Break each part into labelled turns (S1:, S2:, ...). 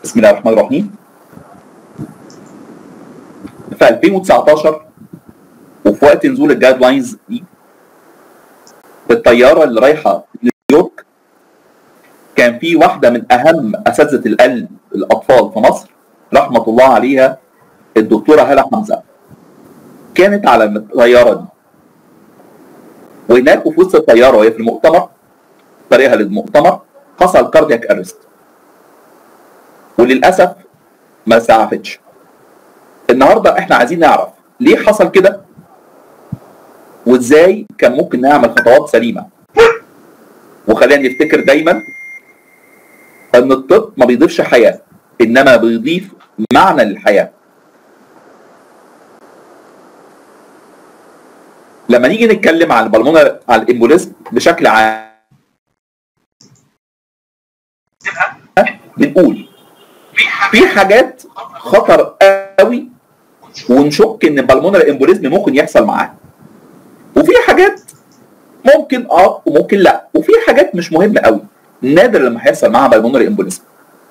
S1: بسم الله الرحمن الرحيم في 2019 وفي وقت نزول الجايد لاينز دي الطياره اللي رايحه نيويورك كان في واحده من اهم اساتذه القلب الاطفال في مصر رحمه الله عليها الدكتوره هاله حمزه كانت على الطياره دي وهناك في وسط الطياره وهي في المؤتمر طريقها للمؤتمر حصل كاردياك ارست وللاسف ما سعفتش النهارده احنا عايزين نعرف ليه حصل كده وازاي كان ممكن نعمل خطوات سليمه وخلينا نفتكر دايما ان الطب ما بيضيفش حياه انما بيضيف معنى للحياه لما نيجي نتكلم عن البلمونر على الامبوليزم بشكل عام بنقول في حاجات خطر قوي ونشك ان البلمونر امبوليزم ممكن يحصل معاها وفي حاجات ممكن اه وممكن لا وفي حاجات مش مهمه قوي نادر لما هيحصل معاها بالمونر امبوليزم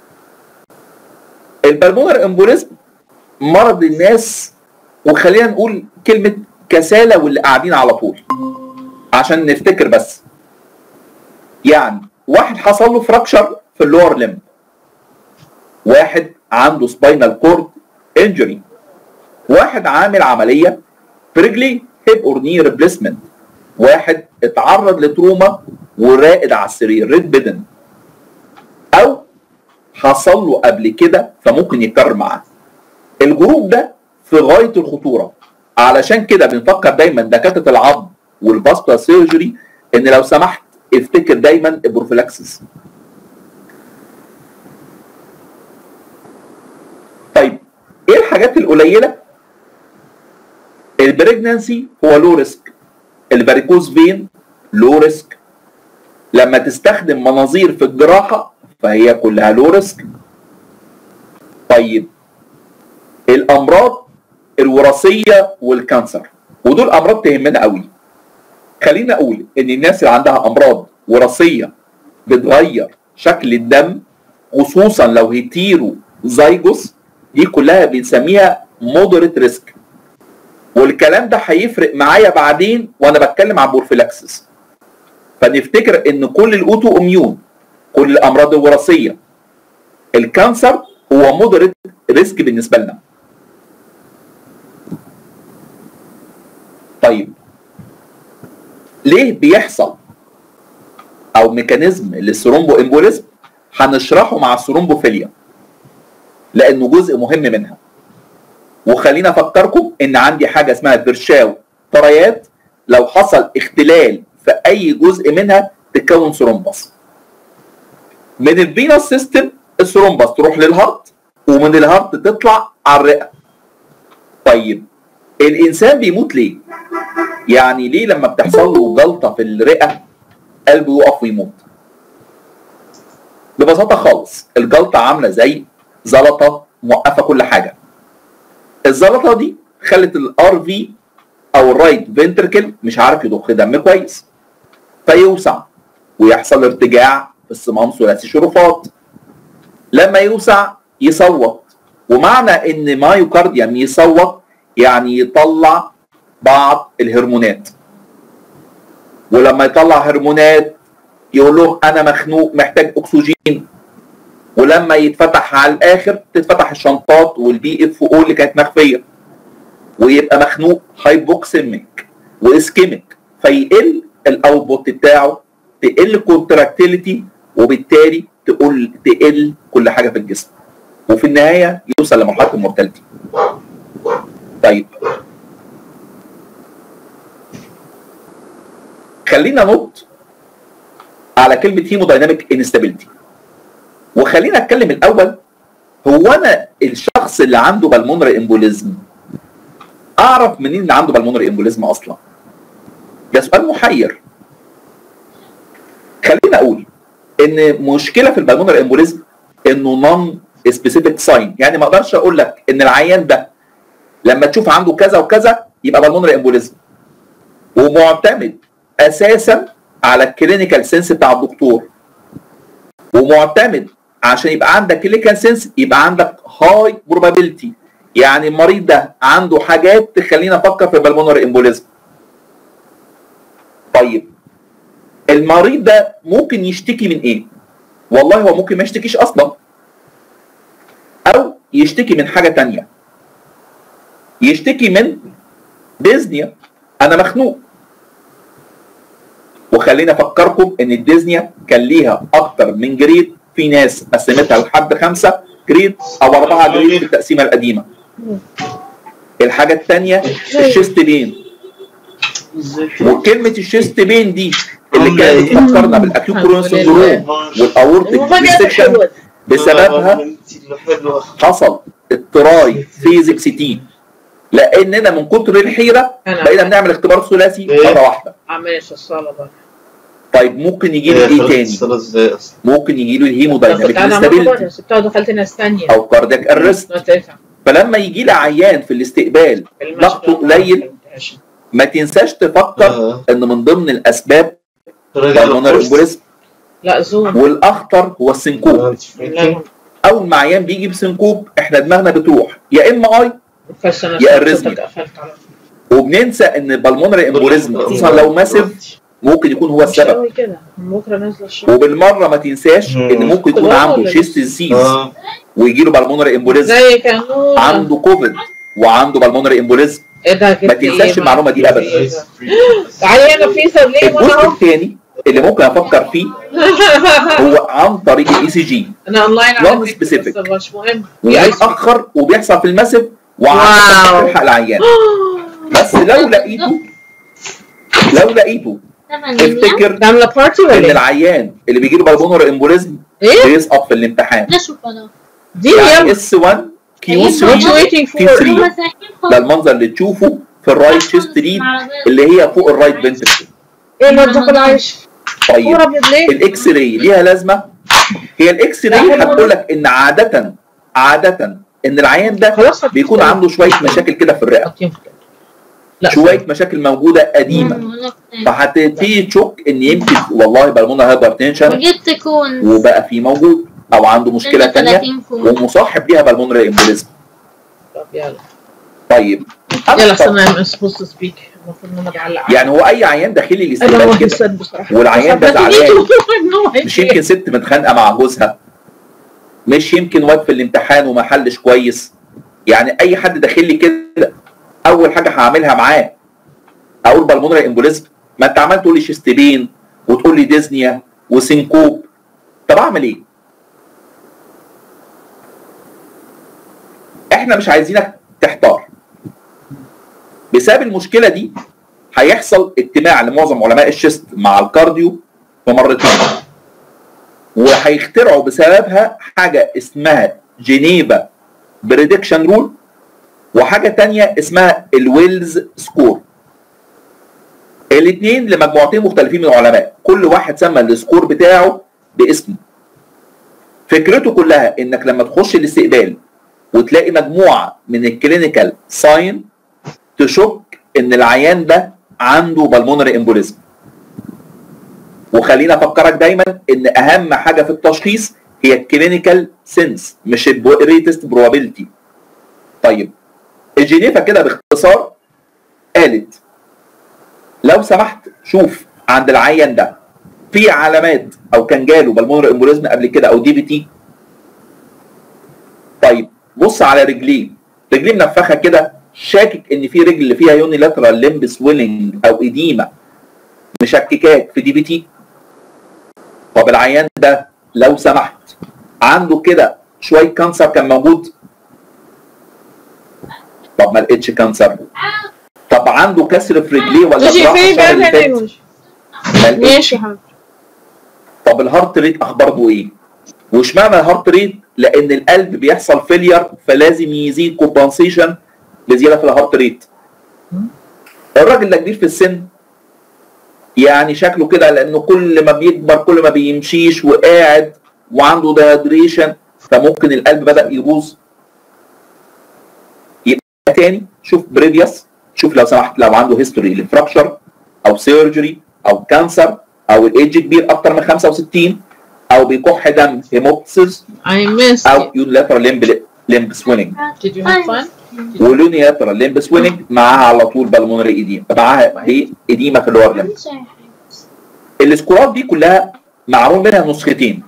S1: البلمونر امبوليزم مرض الناس وخلينا نقول كلمه كساله واللي قاعدين على طول عشان نفتكر بس يعني واحد حصل له فراكشر في اللور ليمب واحد عنده سباينال كورد انجري واحد عامل عمليه في رجليه هيب اور ني ريبليسمنت واحد اتعرض لتروما وراقد على السرير ريد بدن او حصل له قبل كده فممكن يتكرر معاه الجروب ده في غايه الخطوره علشان كده بنفكر دايما دكاتره العظم والفاسكولار سيرجري ان لو سمحت افتكر دايما البروفيلاكسس طيب ايه الحاجات القليله البريجنانسي هو لو ريسك الفاريكوز فين لو ريسك لما تستخدم مناظير في الجراحه فهي كلها لو ريسك طيب الامراض الوراثيه والكانسر ودول امراض تهمنا قوي خلينا اقول ان الناس اللي عندها امراض وراثيه بتغير شكل الدم خصوصا لو هيتيرو زيجوس دي كلها بنسميها مودريت ريسك والكلام ده هيفرق معايا بعدين وانا بتكلم عن بورفيلاكسس فنفتكر ان كل الاوتو اميون كل الامراض الوراثيه الكانسر هو مودريت ريسك بالنسبه لنا طيب ليه بيحصل او ميكانيزم للثرومبو امبوليزم هنشرحه مع الثرومبوفيليا لانه جزء مهم منها وخلينا افكركم ان عندي حاجه اسمها برشاو طريات لو حصل اختلال في اي جزء منها تتكون ثرومبس من الفينوس سيستم الثرومبس تروح للهارت ومن الهارت تطلع على الرئه طيب الانسان بيموت ليه يعني ليه لما بتحصل له جلطه في الرئه قلبه يقف ويموت ببساطه خالص الجلطه عامله زي زلطه موقفه كل حاجه الزلطه دي خلت الار في او الرايت فنتركل مش عارف يضخ دم كويس فيوسع ويحصل ارتجاع في الصمام ثلاثي شرفات لما يوسع يصوت ومعنى ان مايوكارديوم يصوت يعني يطلع بعض الهرمونات ولما يطلع هرمونات يقول له انا مخنوق محتاج اكسجين ولما يتفتح على الاخر تتفتح الشنطات والبي اف او اللي كانت مخفيه ويبقى مخنوق هايبوكسيميك واسكيميك فيقل الاوتبوت بتاعه تقل كونتراكتيليتي وبالتالي تقول تقل كل حاجه في الجسم وفي النهايه يوصل لمرحله المورتاليتي طيب خلينا نط على كلمه هيمودايناميك انستابيليتي وخلينا اتكلم الاول هو انا الشخص اللي عنده بالمونر امبوليزم اعرف منين اللي عنده بالمونر امبوليزم اصلا ده سؤال محير خلينا اقول ان مشكله في البالمونر امبوليزم انه نون سبيسيفيك ساين يعني ما اقدرش اقول لك ان العيان ده لما تشوف عنده كذا وكذا يبقى بالمونر امبوليزم ومعتمد اساسا على الكلينيكال سنس بتاع الدكتور ومعتمد عشان يبقى عندك كلينيكال سنس يبقى عندك هاي بروبابيلتي يعني المريض ده عنده حاجات تخلينا نفكر في بالمونر امبوليزم طيب المريض ده ممكن يشتكي من ايه والله هو ممكن ما يشتكيش اصلا او يشتكي من حاجه تانية يشتكي من ديزنيا انا مخنوق وخلينا افكركم ان الديزنيا كان ليها اكتر من جريد في ناس قسمتها لحد خمسه جريد او اربعه جريد في التقسيمه القديمه الحاجه الثانيه الشيست بين وكلمه الشيست بين دي اللي كانت بتفكرنا بالاكيوت كورون سندروم والاورتيك
S2: المفاجأة
S1: ديسكشن
S2: الحلوة
S1: بسببها حصل التراي فيزيكس تي لاننا من كتر الحيره
S2: أنا
S1: بقينا بنعمل اختبار ثلاثي
S3: إيه؟
S1: مره واحده
S2: عملش الصالة بقى
S1: طيب ممكن يجي له ايه تاني
S3: الصلاة ازاي اصلا
S1: ممكن يجي له
S2: كنت
S1: الهيمودايناميك
S2: انا
S1: انستابيلتي
S2: مرة سبتها ودخلت ناس تانية
S1: او كاردياك ارست
S2: ما تنفع
S1: فلما يجي لي عيان في الاستقبال ضغطه قليل ما تنساش تفكر
S3: آه.
S1: ان من ضمن الاسباب
S3: راجع
S1: بالمونر
S3: للكورس.
S1: امبوليزم
S2: لا زوم
S1: والاخطر هو السنكوب
S3: آه، أنت فاكر؟
S1: اول ما عيان بيجي بسنكوب احنا دماغنا بتروح يا اما اي
S2: بس انا
S1: يا
S2: صوتك
S1: الرزمي.
S2: قفلت على طول.
S1: وبننسى ان البلمونري امبوليزم خصوصا لو ماسف ممكن يكون هو
S2: مش
S1: السبب
S2: قوي كده من بكره نازله الشغل
S1: وبالمره ما تنساش ان
S3: مم.
S1: ممكن يكون
S2: كلهم
S1: عنده
S2: ولا
S1: شيست ديزيز
S3: اه
S1: ويجي له بالمونري امبوليزم
S2: زي كانون
S1: عنده كوفيد وعنده بالمونري امبوليزم
S2: ايه ده
S1: ما تنساش المعلومه دي ابدا
S2: إيه ده؟ تعالي انا فيزر ليه وانا
S1: الجزء
S2: اهو
S1: الثاني اللي ممكن افكر فيه هو عن طريق الاي سي جي
S2: انا اونلاين على
S1: Non
S2: فكرة،
S1: specific.
S2: بس مش مهم في ايس
S1: وبيتاخر وبيحصل في المسف
S2: واو.
S1: وعندك تلحق العيان بس لو لقيته لو لقيته افتكر
S2: ده عامله بارتي
S1: ان
S2: ولا ايه؟
S1: العيان اللي بيجي له بالمونر امبوليزم
S2: ايه؟
S1: بيسقط في الامتحان
S4: نشوف انا
S2: دي يا
S1: يعني اس 1 كيو
S4: أيوة.
S1: 3
S2: what you waiting
S1: كيو
S2: for
S1: 3 ده المنظر اللي تشوفه في الرايت شيست ليد اللي هي فوق الرايت فنتركل
S2: ايه اللي ادخل عايش؟
S1: طيب
S2: كوره ابيض ليه؟
S1: الاكس راي ليها لازمه هي الاكس راي
S2: لا،
S1: هتقول لك ان عاده عاده ان العيان ده
S2: خلاص
S1: بيكون عنده شويه مشاكل كده في الرئه
S2: حاطين في كده. لا
S1: شويه مشاكل موجوده قديمه فهتبتدي تشك ان يمكن والله بالمونر هايبر تنشن
S4: وجبت كون
S1: وبقى في موجود او عنده مشكله ثانيه
S4: 30 كون
S1: ومصاحب ليها بالمونر امبوليزم
S2: طب يلا
S1: طيب
S2: يلا
S1: طب
S2: استنى ام سبوست تو سبيك المفروض ان انا بعلق عليه.
S1: يعني هو اي عيان داخلي
S2: انا
S1: الاستقبال
S2: هو
S1: كده
S2: حسن بصراحه
S1: والعيان ده
S2: بس ما
S1: زعلان.
S2: تجيش إن هو
S1: مش يمكن ست متخانقه مع جوزها مش يمكن واد في الامتحان وما حلش كويس يعني اي حد داخل لي كده اول حاجه هعملها معاه اقول بالمونري امبوليزم ما انت عمال تقول لي شيستبين وتقول لي ديزنيا وسينكوب طب اعمل ايه؟ احنا مش عايزينك تحتار بسبب المشكله دي هيحصل اجتماع لمعظم علماء الشيست مع الكارديو في مرتين وهيخترعوا بسببها حاجه اسمها جنيفا بريدكشن رول وحاجه تانية اسمها الويلز سكور الاثنين لمجموعتين مختلفين من العلماء كل واحد سمى السكور بتاعه باسمه فكرته كلها انك لما تخش الاستقبال وتلاقي مجموعه من الكلينيكال ساين تشك ان العيان ده عنده بالمونري امبوليزم وخلينا افكرك دايما ان اهم حاجه في التشخيص هي الكلينيكال سنس مش الريتست بروبابيلتي طيب الجنيفا كده باختصار قالت لو سمحت شوف عند العيان ده في علامات او كان جاله بالمونر امبوليزم قبل كده او دي بي تي طيب بص على رجليه رجليه منفخه كده شاكك ان في رجل فيها يونيلاترال ليمب سويلنج او اديمه مشككاك في دي بي تي طب العيان ده لو سمحت عنده كده شويه كانسر كان موجود طب ما لقيتش كانسر طب عنده كسر في رجليه ولا
S2: ماشي
S1: جراحة
S2: في
S1: الشهر اللي
S2: بقى
S1: فات؟ ما لقيتش.
S2: ماشي يا حبيبي
S1: طب الهارت ريت اخباره ايه؟ واشمعنى الهارت ريت؟ لان القلب بيحصل فيلير فلازم يزيد كومبنسيشن لزياده في الهارت ريت. الراجل ده كبير في السن يعني شكله كده لانه كل ما بيكبر كل ما بيمشيش وقاعد وعنده ديهيدريشن فممكن القلب بدا يبوظ. يبقى تاني شوف بريفيوس شوف لو سمحت لو عنده هيستوري لفراكشر او سيرجري او كانسر او الايدج كبير اكتر من 65 او بيكح دم هيموبسيس
S2: I missed
S1: او
S2: it.
S1: يونيلاترال لمب لمب سويننج
S2: Did you have fun?
S1: واليونيلاترال لمب سويننج معاها على طول بالمونري ايديما معاها ايه اديما في اللور لمب السكورات دي كلها معمول منها نسختين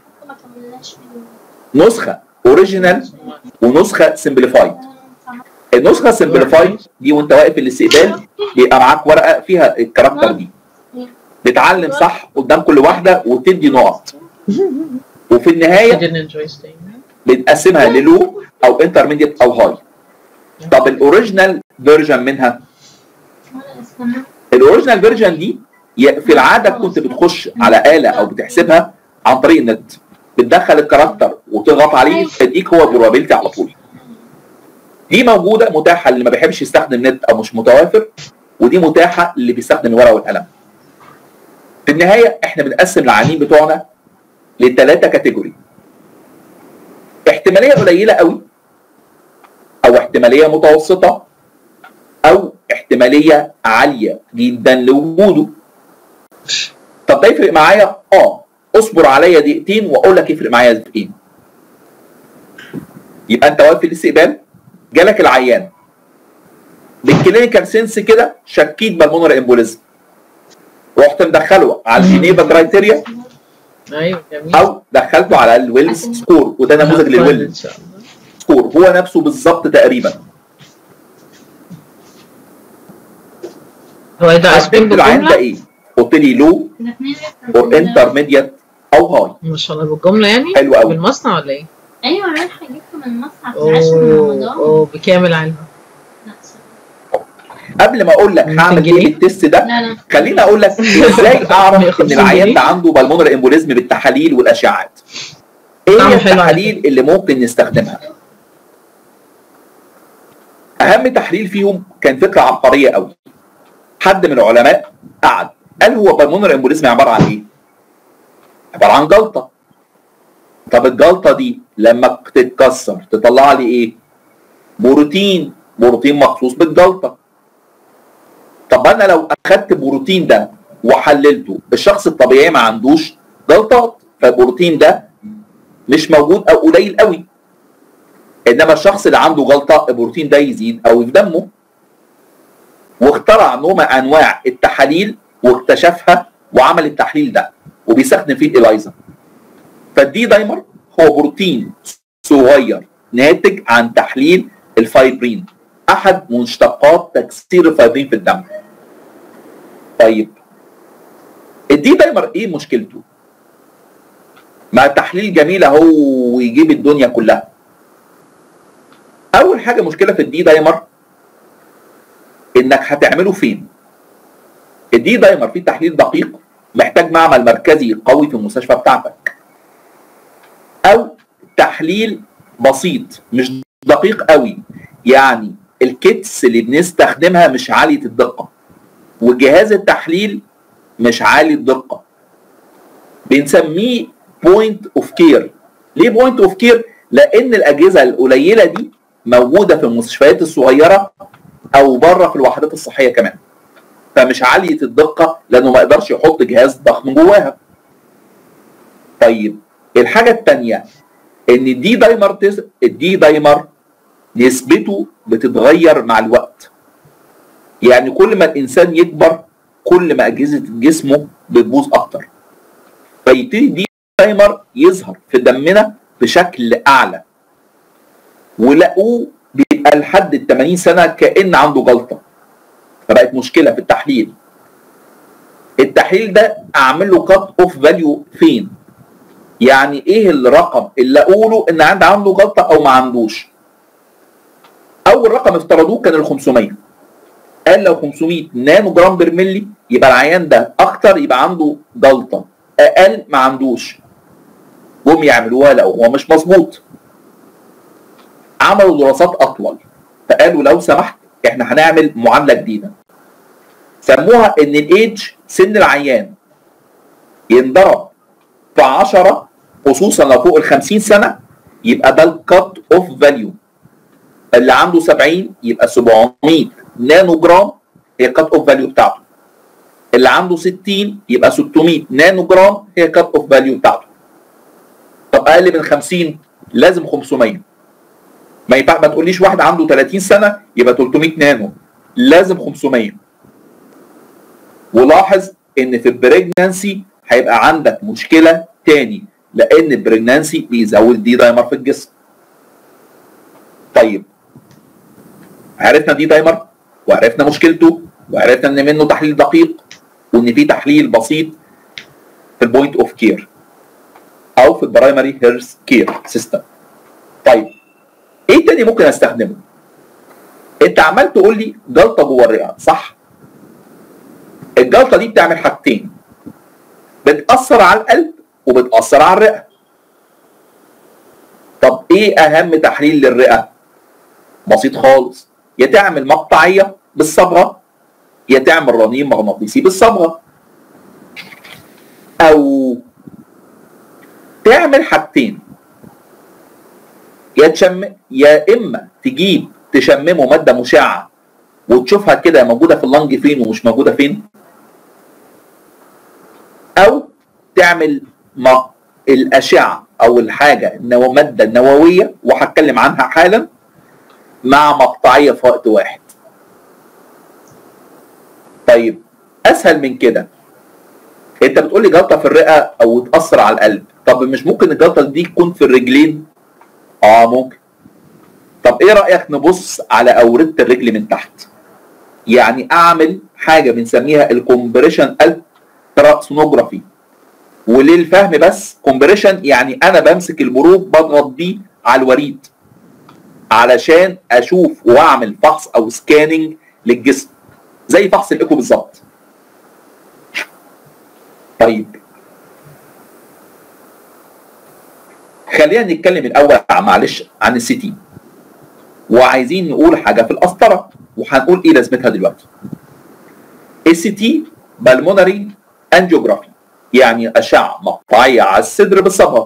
S1: نسخه اوريجينال ونسخه سمبليفايد النسخه سمبليفايد دي وانت واقف في الاستقبال بيبقى معاك ورقه فيها الكاركتر دي بتعلم صح قدام كل واحده وتدي نقط وفي
S2: I
S1: النهايه
S2: didn't enjoy staying there.
S1: بنقسمها للو او انترميديت او هاي طب الاوريجينال فيرجن منها الاوريجينال فيرجن دي ي- في العاده كنت بتخش على اله او بتحسبها عن طريق النت بتدخل الكاركتر وتضغط عليه تديك هو بروبابيلتي على طول دي موجوده متاحه اللي ما بيحبش يستخدم نت او مش متوافر ودي متاحه اللي بيستخدم الورقه والقلم في النهايه احنا بنقسم العيانين بتوعنا لثلاثه كاتيجوري احتماليه قليله قوي او احتماليه متوسطه او احتماليه عاليه جدا لوجوده طب ده يفرق معايا اه اصبر عليا دقيقتين واقول لك يفرق معايا في ايه يبقى انت واقف في الاستقبال جالك العيان بالكلينيكال سنس كده شكيت بالمونر امبوليزم رحت مدخله على الجينيفا كرايتيريا
S2: ايوه جميل
S1: او دخلته على الويلز سكور وده نموذج
S2: Have fun
S1: للويلز
S2: إن شاء الله.
S1: سكور هو نفسه بالظبط تقريبا
S2: هو ده اسبين
S1: حسبت العين ده
S2: بالجملة؟
S1: ايه؟ قلت لي لو اور انترميديت او هاي
S2: ما شاء الله بالجملة يعني؟
S1: حلو قوي
S2: بالمصنع ولا ايه؟
S4: ايوه رايحه اجيبكم من المصنع في العاشر من
S2: اوه
S4: رمضان
S2: اوه بكامل علمها
S4: لا
S1: قبل ما اقول لك
S2: 200
S1: هعمل ايه
S2: جنيه؟
S1: بالتست ده
S4: لا لا
S1: خليني اقول لك ازاي اعرف ان
S2: 150
S1: العيان
S2: جنيه؟
S1: ده عنده بالمونر امبوليزم بالتحاليل والاشعاعات ايه
S2: طعمه
S1: هي
S2: حلو على
S1: التحاليل اللي ممكن نستخدمها اهم تحليل فيهم كان فكره عبقريه قوي حد من العلماء قعد قال هو بالمونر امبوليزم عباره عن ايه عباره عن جلطه طب الجلطه دي لما تتكسر تطلع لي ايه بروتين بروتين مخصوص بالجلطه طب انا لو اخدت البروتين ده وحللته الشخص الطبيعي ما عندوش جلطات فالبروتين ده مش موجود او قليل قوي انما الشخص اللي عنده جلطه البروتين ده يزيد او في دمه واخترع نوع من انواع التحاليل واكتشفها وعمل التحليل ده وبيستخدم فيه الالايزا فالدي دايمر هو بروتين صغير ناتج عن تحليل الفايبرين احد مشتقات تكسير الفايبرين في الدم طيب الدي دايمر ايه مشكلته مع تحليل جميل اهو ويجيب الدنيا كلها اول حاجه مشكله في الدي دايمر انك هتعمله فين الدي دايمر فيه تحليل دقيق محتاج معمل مركزي قوي في المستشفى بتاعتك او تحليل بسيط مش دقيق قوي يعني الكيتس اللي بنستخدمها مش عاليه الدقه وجهاز التحليل مش عالي الدقه بنسميه بوينت اوف كير ليه بوينت اوف كير لان الاجهزه القليله دي موجوده في المستشفيات الصغيره او بره في الوحدات الصحيه كمان فمش عاليه الدقه لانه ما يقدرش يحط جهاز ضخم جواها طيب الحاجه الثانيه ان الدي دايمر تس... الدي دايمر نسبته بتتغير مع الوقت يعني كل ما الانسان يكبر كل ما اجهزه جسمه بتبوظ اكتر فيبتدي الدي دايمر يظهر في دمنا بشكل اعلى ولقوه بيبقى لحد ال 80 سنه كان عنده جلطه فبقت مشكله في التحليل التحليل ده اعمل له كات اوف فاليو فين يعني ايه الرقم اللي اقوله ان عند عنده جلطه او ما عندوش اول رقم افترضوه كان ال 500 قال لو 500 نانو جرام بر ملي يبقى العيان ده اكتر يبقى عنده جلطه اقل ما عندوش جم يعملوها لو هو مش مظبوط عملوا دراسات اطول فقالوا لو سمحت احنا هنعمل معادله جديده سموها ان الايدج سن العيان ينضرب في 10 خصوصا لو فوق ال 50 سنه يبقى ده الكات اوف فاليو اللي عنده 70 يبقى 700 نانو جرام هي كات اوف فاليو بتاعته اللي عنده 60 يبقى 600 نانو جرام هي كات اوف فاليو بتاعته طب اقل من 50 لازم 500 ما ينفع ما تقوليش واحد عنده 30 سنه يبقى 300 نانو لازم 500 ولاحظ ان في البريجنانسي هيبقى عندك مشكله تاني لان البريجنانسي بيزود دي دايمر في الجسم طيب عرفنا دي دايمر وعرفنا مشكلته وعرفنا ان منه تحليل دقيق وان في تحليل بسيط في البوينت اوف كير او في البرايمري هيرث كير سيستم طيب ايه تاني ممكن استخدمه انت عمال تقول لي جلطه جوه الرئه صح الجلطه دي بتعمل حاجتين بتاثر على القلب وبتاثر على الرئه طب ايه اهم تحليل للرئه بسيط خالص يا تعمل مقطعيه بالصبغه يا تعمل رنين مغناطيسي بالصبغه او تعمل حاجتين يا تشم يا اما تجيب تشممه ماده مشعه وتشوفها كده موجوده في اللنج فين ومش موجوده فين او تعمل ما الاشعه او الحاجه النو ماده نوويه وهتكلم عنها حالا مع مقطعيه في وقت واحد طيب اسهل من كده انت بتقول لي جلطه في الرئه او تاثر على القلب طب مش ممكن الجلطه دي تكون في الرجلين اه ممكن طب ايه رايك نبص على اورده الرجل من تحت يعني اعمل حاجه بنسميها الكومبريشن التراسونوجرافي وللفهم بس كومبريشن يعني انا بمسك البروب بضغط بيه على الوريد علشان اشوف واعمل فحص او سكاننج للجسم زي فحص الايكو بالظبط طيب خلينا نتكلم الاول معلش عن السي تي وعايزين نقول حاجه في القسطره وهنقول ايه لازمتها دلوقتي السي تي بالمونري انجيوجرافي يعني اشعه مقطعيه على الصدر بالصبغه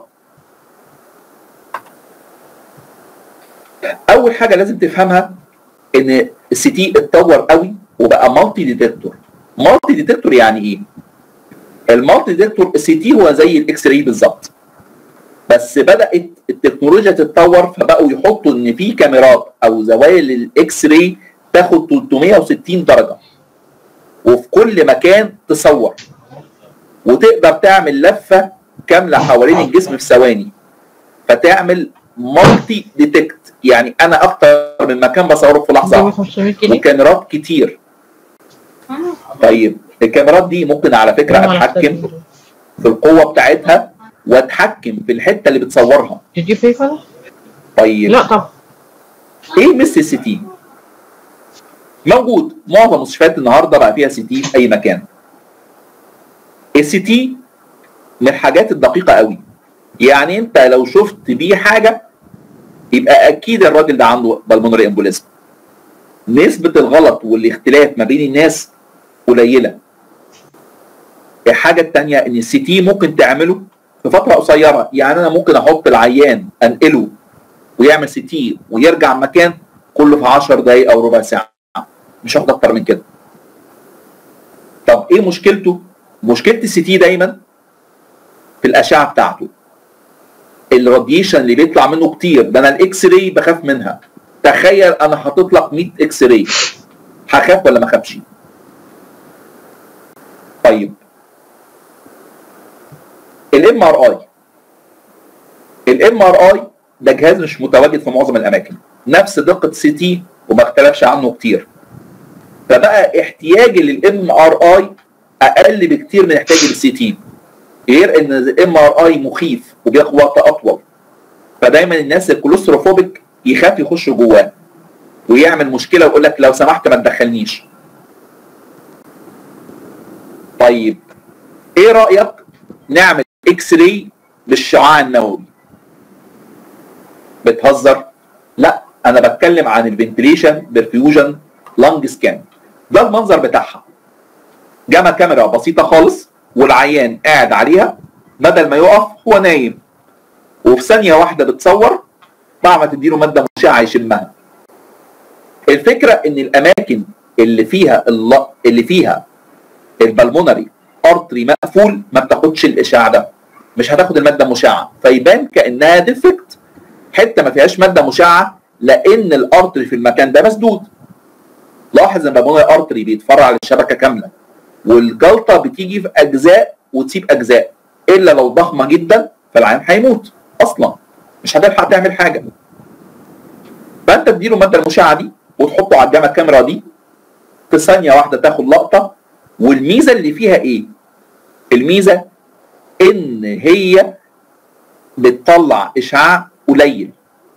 S1: اول حاجه لازم تفهمها ان السي تي اتطور قوي وبقى مالتي ديتكتور مالتي ديتكتور يعني ايه المالتي ديتكتور السي تي هو زي الاكس راي بالظبط بس بدات التكنولوجيا تتطور فبقوا يحطوا ان في كاميرات او زوايا للاكس راي تاخد 360 درجه وفي كل مكان تصور وتقدر تعمل لفه كامله حوالين الجسم في ثواني فتعمل مالتي ديتكت يعني انا اكتر من مكان بصوره في لحظه
S2: جوه
S1: واحدة.
S2: 500 جنيه
S1: وكاميرات كتير طيب الكاميرات دي ممكن على فكره
S2: هم على
S1: اتحكم
S2: حساب
S1: في القوه بتاعتها واتحكم في الحته اللي بتصورها
S2: Did you pay for that؟
S1: طيب
S2: لا طبعا
S1: ايه مس السي تي؟ موجود معظم مستشفيات النهارده بقى فيها سي تي في اي مكان. السي تي من الحاجات الدقيقه قوي. يعني انت لو شفت بيه حاجه يبقى اكيد الراجل ده عنده بالمونري امبوليزم. نسبه الغلط والاختلاف ما بين الناس قليله. الحاجه الثانيه ان السي تي ممكن تعمله في فتره قصيره، يعني انا ممكن احط العيان انقله ويعمل سي تي ويرجع مكان كله في 10 دقايق او ربع ساعه مش هاخد اكتر من كده طب ايه مشكلته مشكله السي تي دايما في الاشعه بتاعته الراديشن اللي بيطلع منه كتير ده انا الاكس راي بخاف منها تخيل انا حاطط لك 100 اكس راي هخاف ولا ما اخافش طيب الام ار اي الام ار اي ده جهاز مش متواجد في معظم الاماكن نفس دقه سي تي وما اختلفش عنه كتير فبقى احتياجي للام ار اي اقل بكتير من احتياجي للسي تي غير ان الام ار اي مخيف وبياخد وقت اطول فدايما الناس الكولوستروفوبيك يخاف يخش جواه ويعمل مشكله ويقول لك لو سمحت ما تدخلنيش طيب ايه رايك نعمل اكس راي بالشعاع النووي بتهزر لا انا بتكلم عن الفنتليشن برفيوجن لانج سكان ده المنظر بتاعها جمع كاميرا بسيطه خالص والعيان قاعد عليها بدل ما يقف هو نايم وفي ثانيه واحده بتصور بعد ما تديله ماده مشعه يشمها الفكره ان الاماكن اللي فيها الل... اللي فيها البلمونري ارتري مقفول ما بتاخدش الاشعاع ده مش هتاخد الماده المشعه فيبان كانها ديفكت حته ما فيهاش ماده مشعه لان الارتري في المكان ده مسدود لاحظ ان بالمونري ارتري بيتفرع للشبكه كامله والجلطه بتيجي في اجزاء وتسيب اجزاء الا لو ضخمه جدا فالعيان هيموت اصلا مش هتلحق تعمل حاجه فانت تديله الماده المشعه دي وتحطه على الجامعه الكاميرا دي في ثانيه واحده تاخد لقطه والميزه اللي فيها ايه؟ الميزه ان هي بتطلع اشعاع قليل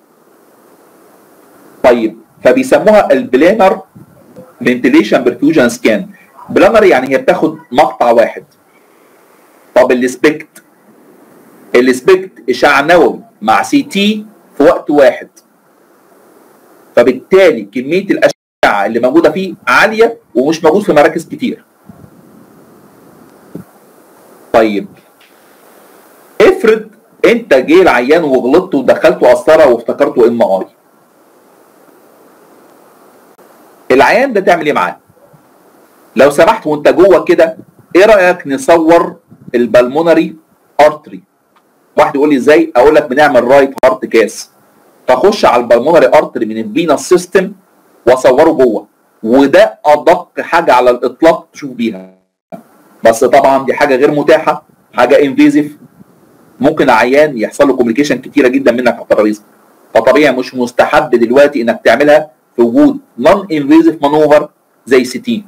S1: طيب فبيسموها البلانر فنتيليشن برفيوجن سكان بلانر يعني هي بتاخد مقطع واحد طب السبكت السبكت اشعاع نووي مع سي تي في وقت واحد فبالتالي كميه الاشعه اللي موجوده فيه عاليه ومش موجود في مراكز كتير طيب افرض انت جه العيان وغلطت ودخلته قسطره وافتكرته ام اي العيان ده تعمل ايه معاه لو سمحت وانت جوه كده ايه رايك نصور البلمونري ارتري واحد يقول لي ازاي اقول لك بنعمل رايت هارت كاس فاخش على البلمونري ارتري من الفينا سيستم واصوره جوه وده ادق حاجه على الاطلاق تشوف بيها بس طبعا دي حاجه غير متاحه حاجه انفيزيف ممكن عيان يحصل له كوميونيكيشن كتيره جدا منك على الترابيزه فطبيعي مش مستحب دلوقتي انك تعملها في وجود نون انفيزيف مانوفر زي سيتين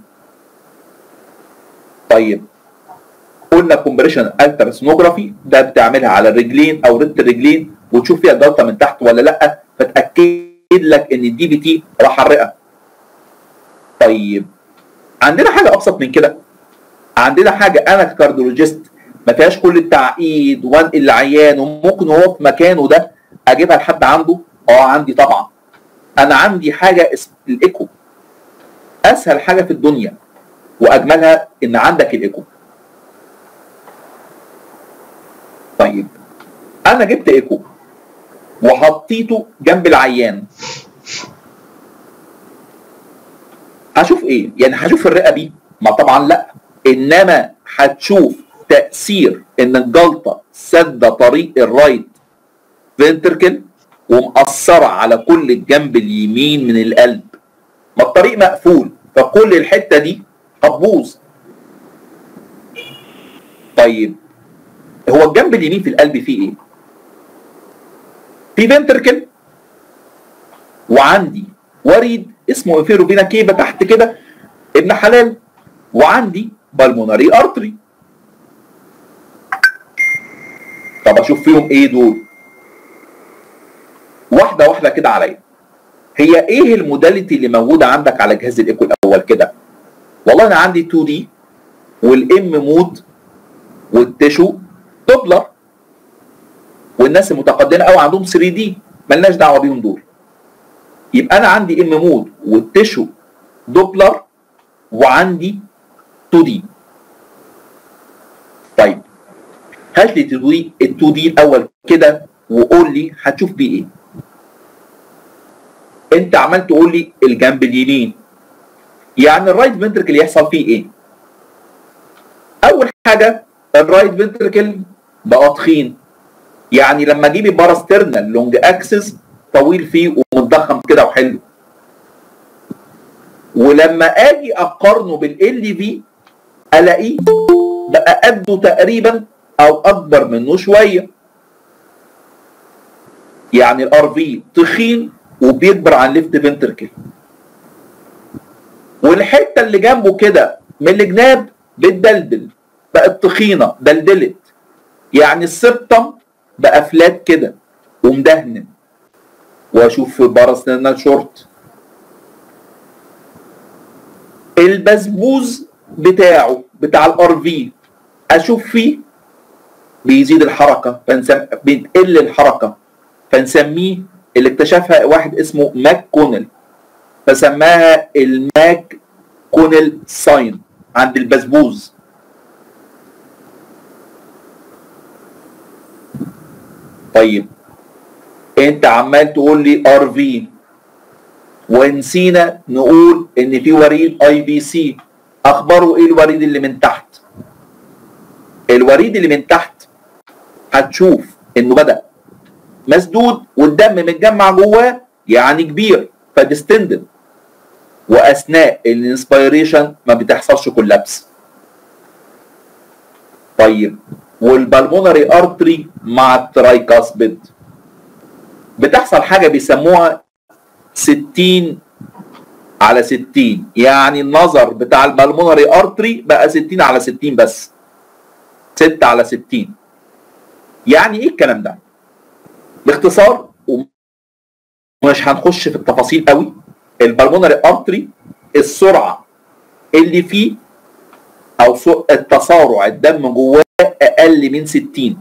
S1: طيب قلنا كومبريشن التراسونوجرافي ده بتعملها على الرجلين او ريت الرجلين وتشوف فيها جلطه من تحت ولا لا فتاكد لك ان الدي بي تي راح على الرئه طيب عندنا حاجه ابسط من كده عندنا حاجه انا كارديولوجيست ما فيهاش كل التعقيد وانقل العيان وممكن هو في مكانه ده اجيبها لحد عنده اه عندي طبعا انا عندي حاجه اسمها الايكو اسهل حاجه في الدنيا واجملها ان عندك الايكو طيب انا جبت ايكو وحطيته جنب العيان هشوف ايه يعني هشوف الرئه دي ما طبعا لا انما هتشوف تاثير ان الجلطه سد طريق الرايت فنتركل ومأثرة على كل الجنب اليمين من القلب ما الطريق مقفول فكل الحتة دي هتبوظ طيب هو الجنب اليمين في القلب فيه ايه؟ في فنتركل وعندي وريد اسمه انفيرو فينا كيبه تحت كده ابن حلال وعندي بالموناري ارتري طب اشوف فيهم ايه دول واحده واحده كده عليا هي ايه الموداليتي اللي موجوده عندك على جهاز الايكو الاول كده والله انا عندي 2 دي والام مود والتشو دوبلر والناس المتقدمه قوي عندهم 3 دي ملناش دعوه بيهم دول يبقى انا عندي ام مود والتشو دوبلر وعندي 2 دي طيب هات لي 2 دي ال 2 دي الاول كده وقول لي هتشوف بيه ايه انت عمال تقول لي الجنب اليمين يعني الرايت فنتركل يحصل فيه ايه اول حاجه الرايت فنتركل بقى تخين يعني لما اجيب الباراسترنال لونج اكسس طويل فيه ومتضخم كده وحلو ولما اجي اقارنه بالال في الاقيه بقى قده تقريبا او اكبر منه شويه يعني الار في تخين وبيكبر عن ليفت فنتركل والحته اللي جنبه كده من الجناب بتدلدل بقت تخينه دلدلت يعني السبتم بقى فلات كده ومدهن واشوف في باراسنال شورت البسبوز بتاعه بتاع الار في اشوف فيه بيزيد الحركه فنسم... بتقل الحركه فنسميه اللي اكتشفها واحد اسمه ماك كونل فسماها الماك كونل ساين عند البسبوز طيب انت عمال تقول لي ار في ونسينا نقول ان في وريد اي بي سي اخباره ايه الوريد اللي من تحت الوريد اللي من تحت هتشوف انه بدا مسدود والدم متجمع جواه يعني كبير فديستندد واثناء الانسبيريشن ما بتحصلش كولابس طيب والبلمونري ارتري مع الترايكاسبيد بتحصل حاجه بيسموها 60 على 60 يعني النظر بتاع البلمونري ارتري بقى 60 على 60 بس 6 على 60 يعني ايه الكلام ده باختصار ومش هنخش في التفاصيل قوي البلمونري ارتري السرعه اللي فيه او سو- التسارع الدم جواه اقل من 60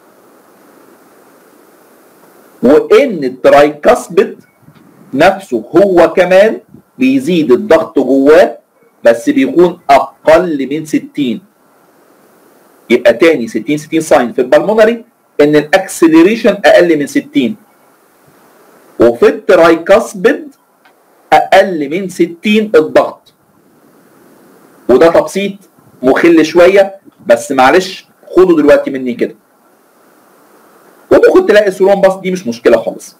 S1: وان الترايكاسبيد نفسه هو كمان بيزيد الضغط جواه بس بيكون اقل من 60 يبقى تاني 60 60 ساين في البلمونري ان الاكسلريشن اقل من 60 وفي الترايكاسبيد اقل من 60 الضغط وده تبسيط مخل شويه بس معلش خده دلوقتي مني كده وممكن تلاقي السيروم باص دي مش مشكله خالص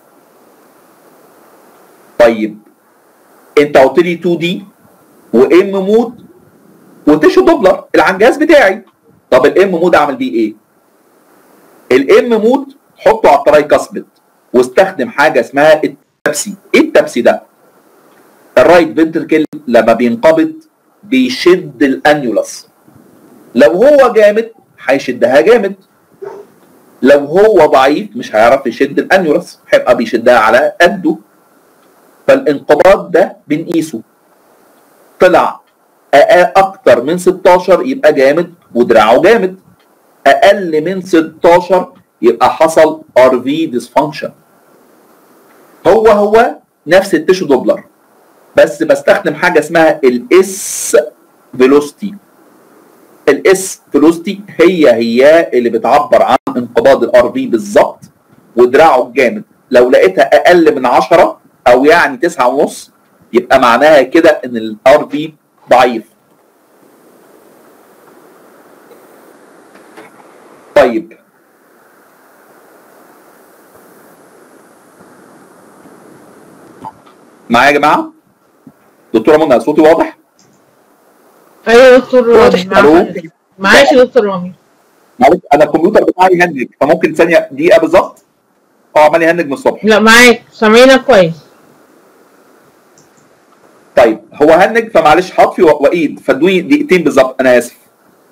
S1: طيب انت قلت لي 2 دي وام مود وتشو دوبلر العنجاز بتاعي طب الام مود اعمل بيه ايه الام مود حطه على التراي كاسبت واستخدم حاجه اسمها التبسي ايه التبسي ده الرايت فنتركل لما بينقبض بيشد الانيولس لو هو جامد هيشدها جامد لو هو ضعيف مش هيعرف يشد الانيولس هيبقى بيشدها على قده فالانقباض ده بنقيسه طلع أقل اكتر من 16 يبقى جامد ودراعه جامد اقل من 16 يبقى حصل ار في ديسفانكشن هو هو نفس التشو دوبلر بس بستخدم حاجه اسمها الاس فيلوستي الاس فيلوستي هي هي اللي بتعبر عن انقباض الار في بالظبط ودراعه الجامد لو لقيتها اقل من 10 او يعني 9 ونص يبقى معناها كده ان الار في ضعيف طيب معايا يا جماعه دكتوره منى صوتي واضح
S2: ايوه يا دكتور
S1: واضح.
S2: رامي
S1: ألو؟
S2: معاك. معاك يا دكتور رامي
S1: معلش انا الكمبيوتر بتاعي يهنج فممكن ثانيه دقيقه بالظبط اه عمال يهنج من الصبح
S2: لا معاك سامعينك كويس
S1: طيب هو هنج فمعلش هطفي و- وايد فادوني دقيقتين بالظبط انا اسف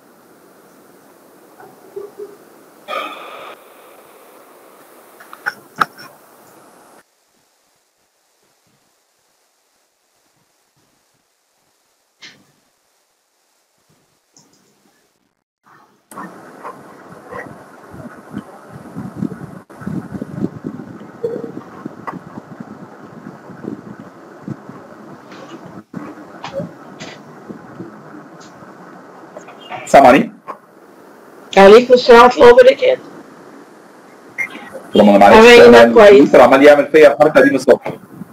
S1: سامعني؟
S2: عليكم السلام ورحمه الله وبركاته
S1: لما انا معلش
S2: سامعينك
S1: أنا
S2: كويس.
S1: الكمبيوتر عمال يعمل فيا الحركه دي من الصبح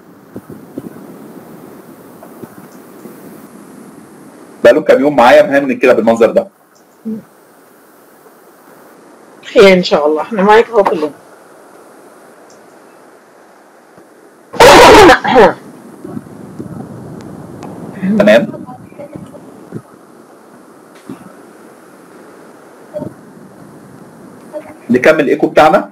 S1: بقاله كام يوم معايا مهمن كده بالمنظر ده
S2: خير ان شاء الله احنا معاك اهو كلنا
S1: تمام نكمل الايكو بتاعنا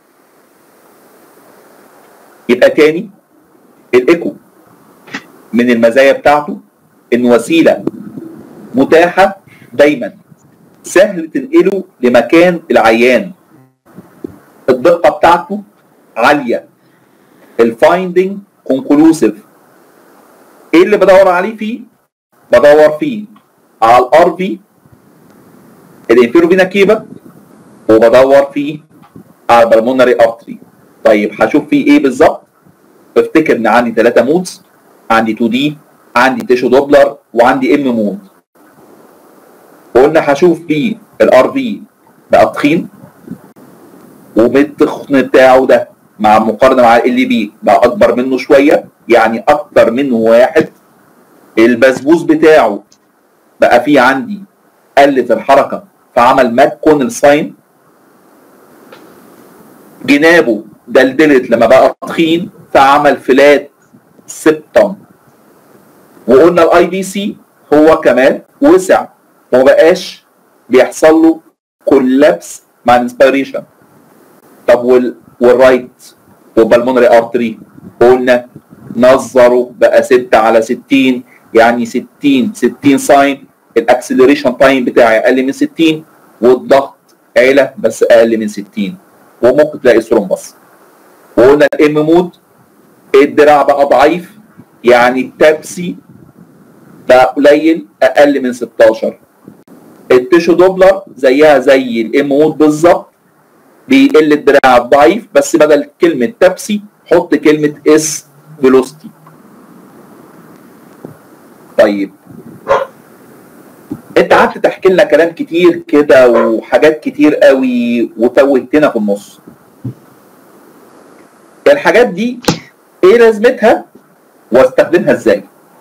S1: يبقى تاني الايكو من المزايا بتاعته ان وسيله متاحه دايما سهل تنقله لمكان العيان الدقه بتاعته عاليه الفايندنج كونكلوسيف ايه اللي بدور عليه فيه بدور فيه على الار في الانفيرو فينا كيبا وبدور فيه على البلمونري ارتري طيب هشوف فيه ايه بالظبط افتكر ان عندي ثلاثة مودز عندي 2 دي عندي تيشو دوبلر وعندي ام مود وقلنا هشوف فيه الار في بقى تخين وبالتخن بتاعه ده مع مقارنه مع ال بي بقى اكبر منه شويه يعني اكتر منه واحد البسبوس بتاعه بقى فيه عندي قل في الحركه فعمل ماك كونل ساين جنابه دلدلت لما بقى تخين فعمل فلات سبتم وقلنا الاي بي سي هو كمان وسع وما بقاش بيحصل له كولابس مع الانسبيريشن طب وال والرايت والبلمونري ارتري قلنا نظروا بقى 6 على 60 يعني 60 60 ساين الاكسلريشن تايم بتاعي اقل من 60 والضغط عيله بس اقل من 60 وممكن تلاقي ثرومبس وقلنا الام مود الدراع بقى ضعيف يعني التابسي بقى قليل اقل من 16 التيشو دوبلر زيها زي الام مود بالظبط بيقل الدراع الضعيف بس بدل كلمه تابسي حط كلمه اس فيلوستي طيب انت قعدت تحكي لنا كلام كتير كده وحاجات كتير قوي وتوهتنا في النص الحاجات دي ايه لازمتها واستخدمها ازاي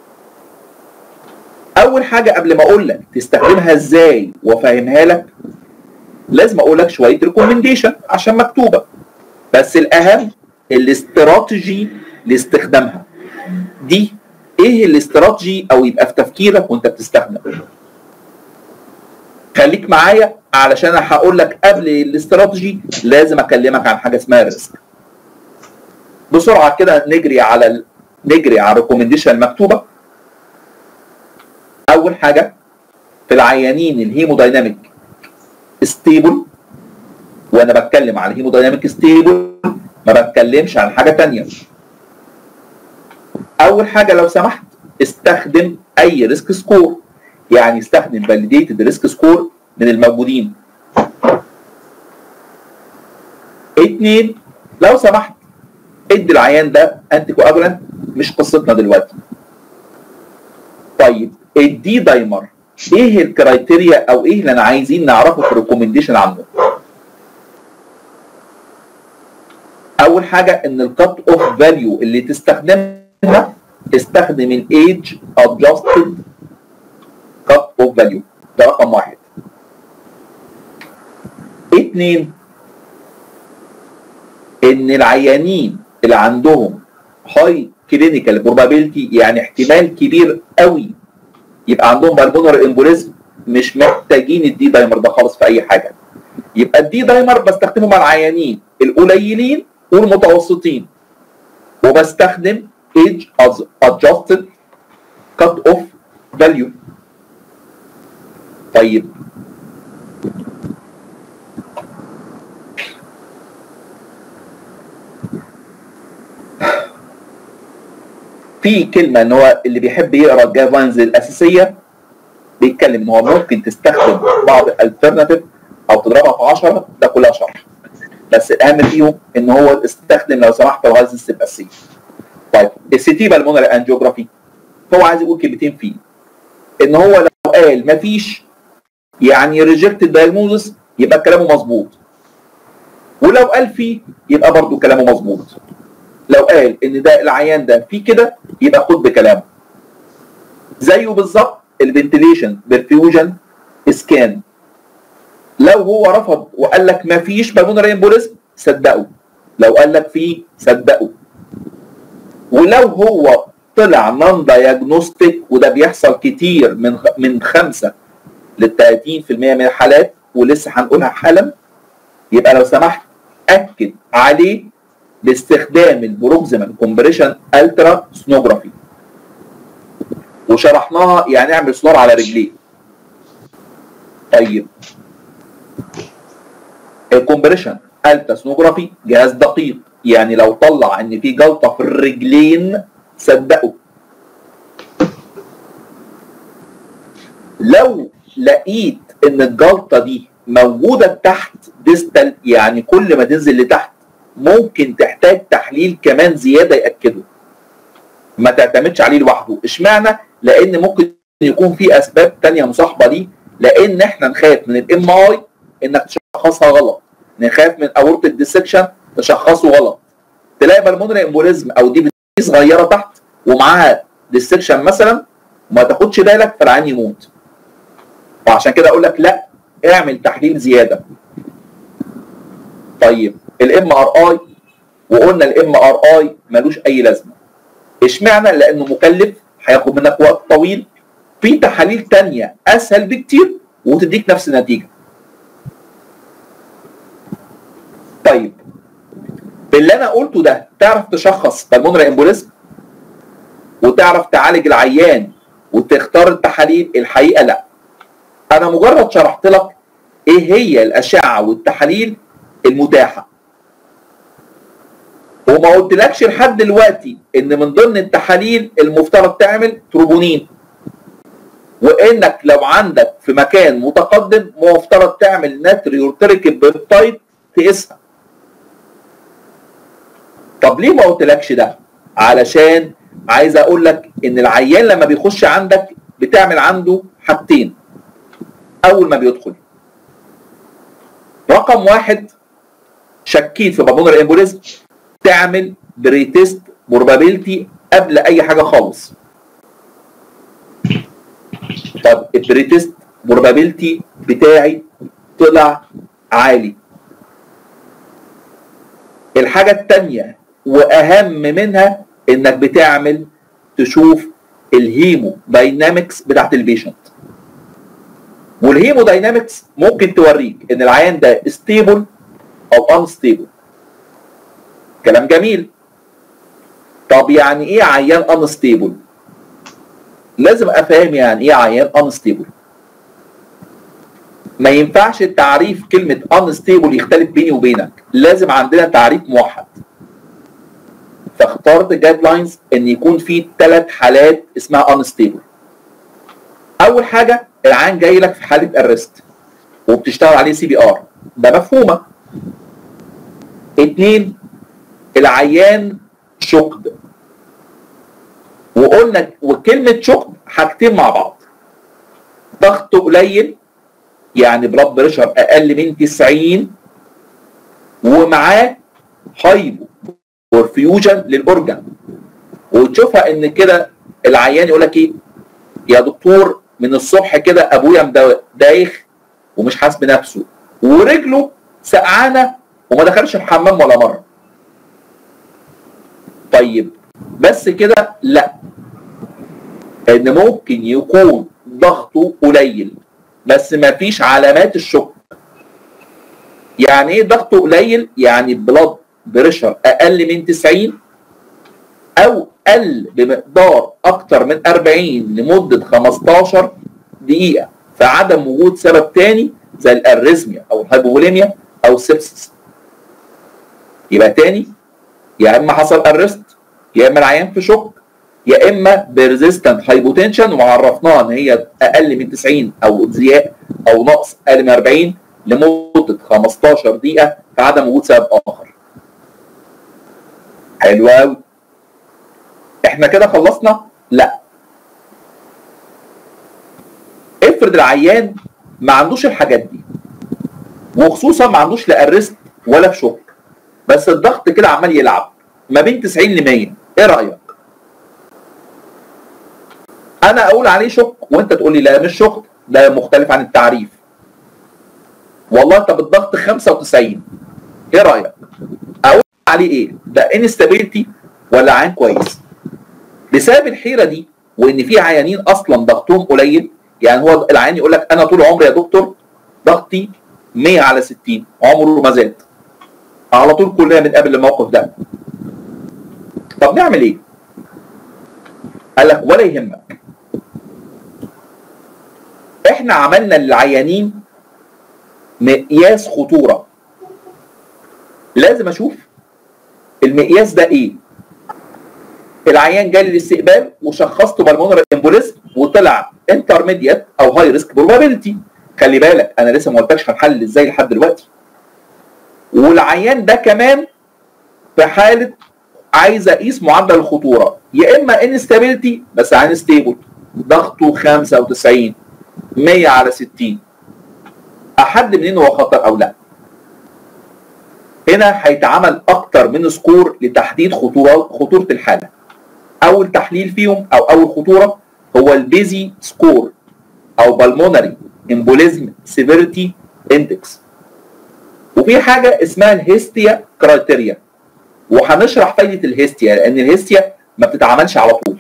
S1: اول حاجه قبل ما اقول لك تستخدمها ازاي وافهمها لك لازم اقول لك شويه ريكومنديشن عشان مكتوبه بس الاهم الاستراتيجي لاستخدامها دي ايه الاستراتيجي او يبقى في تفكيرك وانت بتستخدم خليك معايا علشان انا هقول لك قبل الاستراتيجي لازم اكلمك عن حاجه اسمها الريسك بسرعه كده نجري على ال... نجري على الريكومنديشن المكتوبه اول حاجه في العيانين الهيمودايناميك ستيبل وانا بتكلم على الهيمودايناميك ستيبل ما بتكلمش عن حاجه تانية اول حاجه لو سمحت استخدم اي ريسك سكور يعني استخدم فاليديتد ريسك سكور من الموجودين اتنين لو سمحت ادي العيان ده انتي كواجولانت مش قصتنا دلوقتي طيب الدي دايمر ايه الكرايتيريا او ايه اللي انا عايزين نعرفه في الريكومنديشن عنه اول حاجه ان الكات اوف فاليو اللي تستخدمها استخدم الايدج ادجستد كات اوف فاليو ده رقم واحد اتنين ان العيانين اللي عندهم هاي كلينيكال بروبابيلتي يعني احتمال كبير قوي يبقى عندهم بالمونر امبوليزم مش محتاجين الدي دايمر ده خالص في اي حاجه يبقى الدي دايمر بستخدمه مع العيانين القليلين والمتوسطين وبستخدم age adjusted cut off value طيب في كلمه ان هو اللي بيحب يقرا الجايد لاينز الاساسيه بيتكلم ان هو ممكن تستخدم بعض الالترناتيف او تضربها في 10 ده كلها شرح بس الاهم فيهم ان هو استخدم لو سمحت الهايزنس تبقى سي طيب السي تي بالمونري انجيوجرافي هو عايز يقول كلمتين فيه ان هو لو قال مفيش يعني ريجكت دايجنوزس يبقى كلامه مظبوط ولو قال فيه يبقى برضه كلامه مظبوط لو قال ان ده العيان ده فيه كده يبقى خد بكلامه زيه بالظبط الفنتليشن برفيوجن سكان لو هو رفض وقال لك ما فيش بالمونري امبوليزم صدقه لو قال لك فيه صدقه ولو هو طلع نون دايجنوستيك وده بيحصل كتير من من 5 ل 30% من الحالات ولسه هنقولها حالا يبقى لو سمحت اكد عليه باستخدام البروكسيمال كومبريشن الترا سونوجرافي وشرحناها يعني اعمل سونار على رجليه طيب الكومبريشن الترا سونوجرافي جهاز دقيق يعني لو طلع ان في جلطه في الرجلين صدقوا لو لقيت ان الجلطه دي موجوده تحت ديستال يعني كل ما تنزل لتحت ممكن تحتاج تحليل كمان زياده ياكده ما تعتمدش عليه لوحده اشمعنى لان ممكن يكون في اسباب تانية مصاحبه ليه لان احنا نخاف من الام اي انك تشخصها غلط نخاف من اورت الديسكشن تشخصه غلط تلاقي بالمونري امبوليزم او دي صغيره تحت ومعاها ديسكشن مثلا وما تاخدش بالك فالعين يموت وعشان كده اقول لك لا اعمل تحليل زياده طيب الام ار اي وقلنا الام ار اي ملوش اي لازمه اشمعنى لانه مكلف هياخد منك وقت طويل في تحاليل تانية اسهل بكتير وتديك نفس النتيجه طيب باللي انا قلته ده تعرف تشخص بالمونري امبوليزم وتعرف تعالج العيان وتختار التحاليل الحقيقه لا انا مجرد شرحت لك ايه هي الاشعه والتحاليل المتاحه وما قلتلكش لحد دلوقتي ان من ضمن التحاليل المفترض تعمل تروبونين وانك لو عندك في مكان متقدم مفترض تعمل ناتريورتريك بيبتايد تقيسها طب ليه ما قلتلكش ده علشان عايز اقول لك ان العيان لما بيخش عندك بتعمل عنده حاجتين اول ما بيدخل رقم واحد شكيت في بالمونر امبوليزم تعمل بريتست بروبابيلتي قبل اي حاجه خالص طب البريتست بروبابيلتي بتاعي طلع عالي الحاجه الثانيه واهم منها انك بتعمل تشوف الهيمو داينامكس بتاعت البيشنت والهيمو داينامكس ممكن توريك ان العيان ده ستيبل او انستيبل كلام جميل طب يعني ايه عيان انستيبل لازم افهم يعني ايه عيان انستيبل ما ينفعش التعريف كلمة unstable يختلف بيني وبينك لازم عندنا تعريف موحد فاخترت جايد لاينز ان يكون في ثلاث حالات اسمها unstable اول حاجة العيان جاي لك في حالة الريست وبتشتغل عليه سي بي ار ده مفهومة اتنين العيان شقد وقلنا وكلمة شقد حاجتين مع بعض ضغط قليل يعني بلاد بريشر اقل من 90 ومعاه هايبو برفيوجن للاورجن وتشوفها ان كده العيان يقول لك ايه يا دكتور من الصبح كده ابويا دايخ ومش حاسس بنفسه ورجله سقعانه وما دخلش الحمام ولا مره طيب بس كده لا ان ممكن يكون ضغطه قليل بس ما فيش علامات الشك يعني ايه ضغطه قليل يعني بلاد بريشر اقل من 90 او قل بمقدار اكتر من 40 لمده 15 دقيقه في عدم وجود سبب تاني زي الاريزميا او الهايبوفوليميا او السبسس يبقى تاني يا اما حصل ارست يا اما العيان في شك يا اما بيرزيستنت هايبوتنشن وعرفناها ان هي اقل من 90 او زياده او نقص اقل من 40 لمده 15 دقيقه في عدم وجود سبب اخر. حلو قوي. احنا كده خلصنا؟ لا. افرض العيان ما عندوش الحاجات دي وخصوصا ما عندوش لا ارست ولا في شك بس الضغط كده عمال يلعب ما بين 90 ل 100 ايه رايك؟ انا اقول عليه شك وانت تقول لي لا مش شك ده مختلف عن التعريف والله طب الضغط 95 ايه رايك اقول عليه ايه ده انستابيلتي ولا عين كويس بسبب الحيره دي وان في عيانين اصلا ضغطهم قليل يعني هو العيان يقول لك انا طول عمري يا دكتور ضغطي 100 على 60 عمره ما زاد على طول كلنا بنقابل الموقف ده طب نعمل ايه قال لك ولا يهمك احنا عملنا للعيانين مقياس خطوره لازم اشوف المقياس ده ايه العيان جالي الاستقبال وشخصته بالمونر امبوليزم وطلع انترميديت او هاي ريسك بروبابيلتي خلي بالك انا لسه ما قلتلكش هنحلل ازاي لحد دلوقتي والعيان ده كمان في حاله عايز اقيس معدل الخطوره يا اما انستابيلتي بس عين ستيبل ضغطه 95 100 على 60 احد منين هو خطر او لا هنا هيتعمل اكتر من سكور لتحديد خطوره خطوره الحاله اول تحليل فيهم او اول خطوره هو البيزي سكور او بالمونري امبوليزم سيفيريتي اندكس وفي حاجه اسمها الهيستيا كرايتيريا وهنشرح فايده الهيستيا لان الهيستيا ما بتتعملش على طول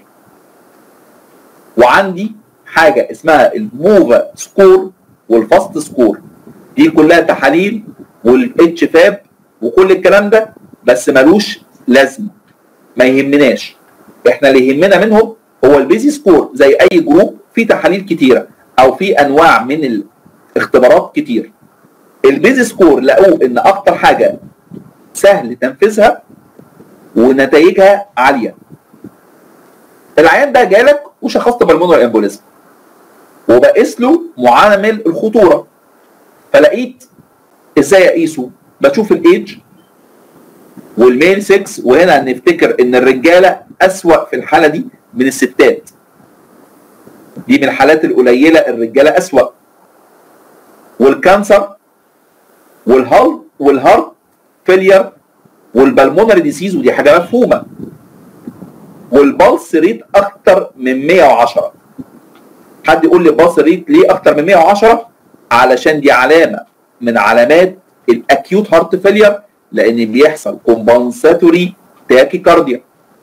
S1: وعندي حاجه اسمها الموفا سكور والفاست سكور دي كلها تحاليل والاتش فاب وكل الكلام ده بس ملوش لازمه ما يهمناش احنا اللي يهمنا منهم هو البيزي سكور زي اي جروب في تحاليل كتيره او في انواع من الاختبارات كتير البيزي سكور لقوه ان اكتر حاجه سهل تنفيذها ونتائجها عاليه العيان ده جالك وشخصت بالمونر امبوليزم وبقيس له معامل الخطوره فلقيت ازاي اقيسه بشوف الايدج والميل 6 وهنا نفتكر ان الرجاله اسوأ في الحاله دي من الستات دي من الحالات القليله الرجاله اسوأ والكانسر والهارت والهارت فيلير والبلمونري ديسيز ودي حاجه مفهومه والبلس ريت اكتر من 110 حد يقول لي بلس ريت ليه اكتر من 110 علشان دي علامه من علامات الاكيوت هارت فيلير لان بيحصل كومبنساتوري تاكيكارديا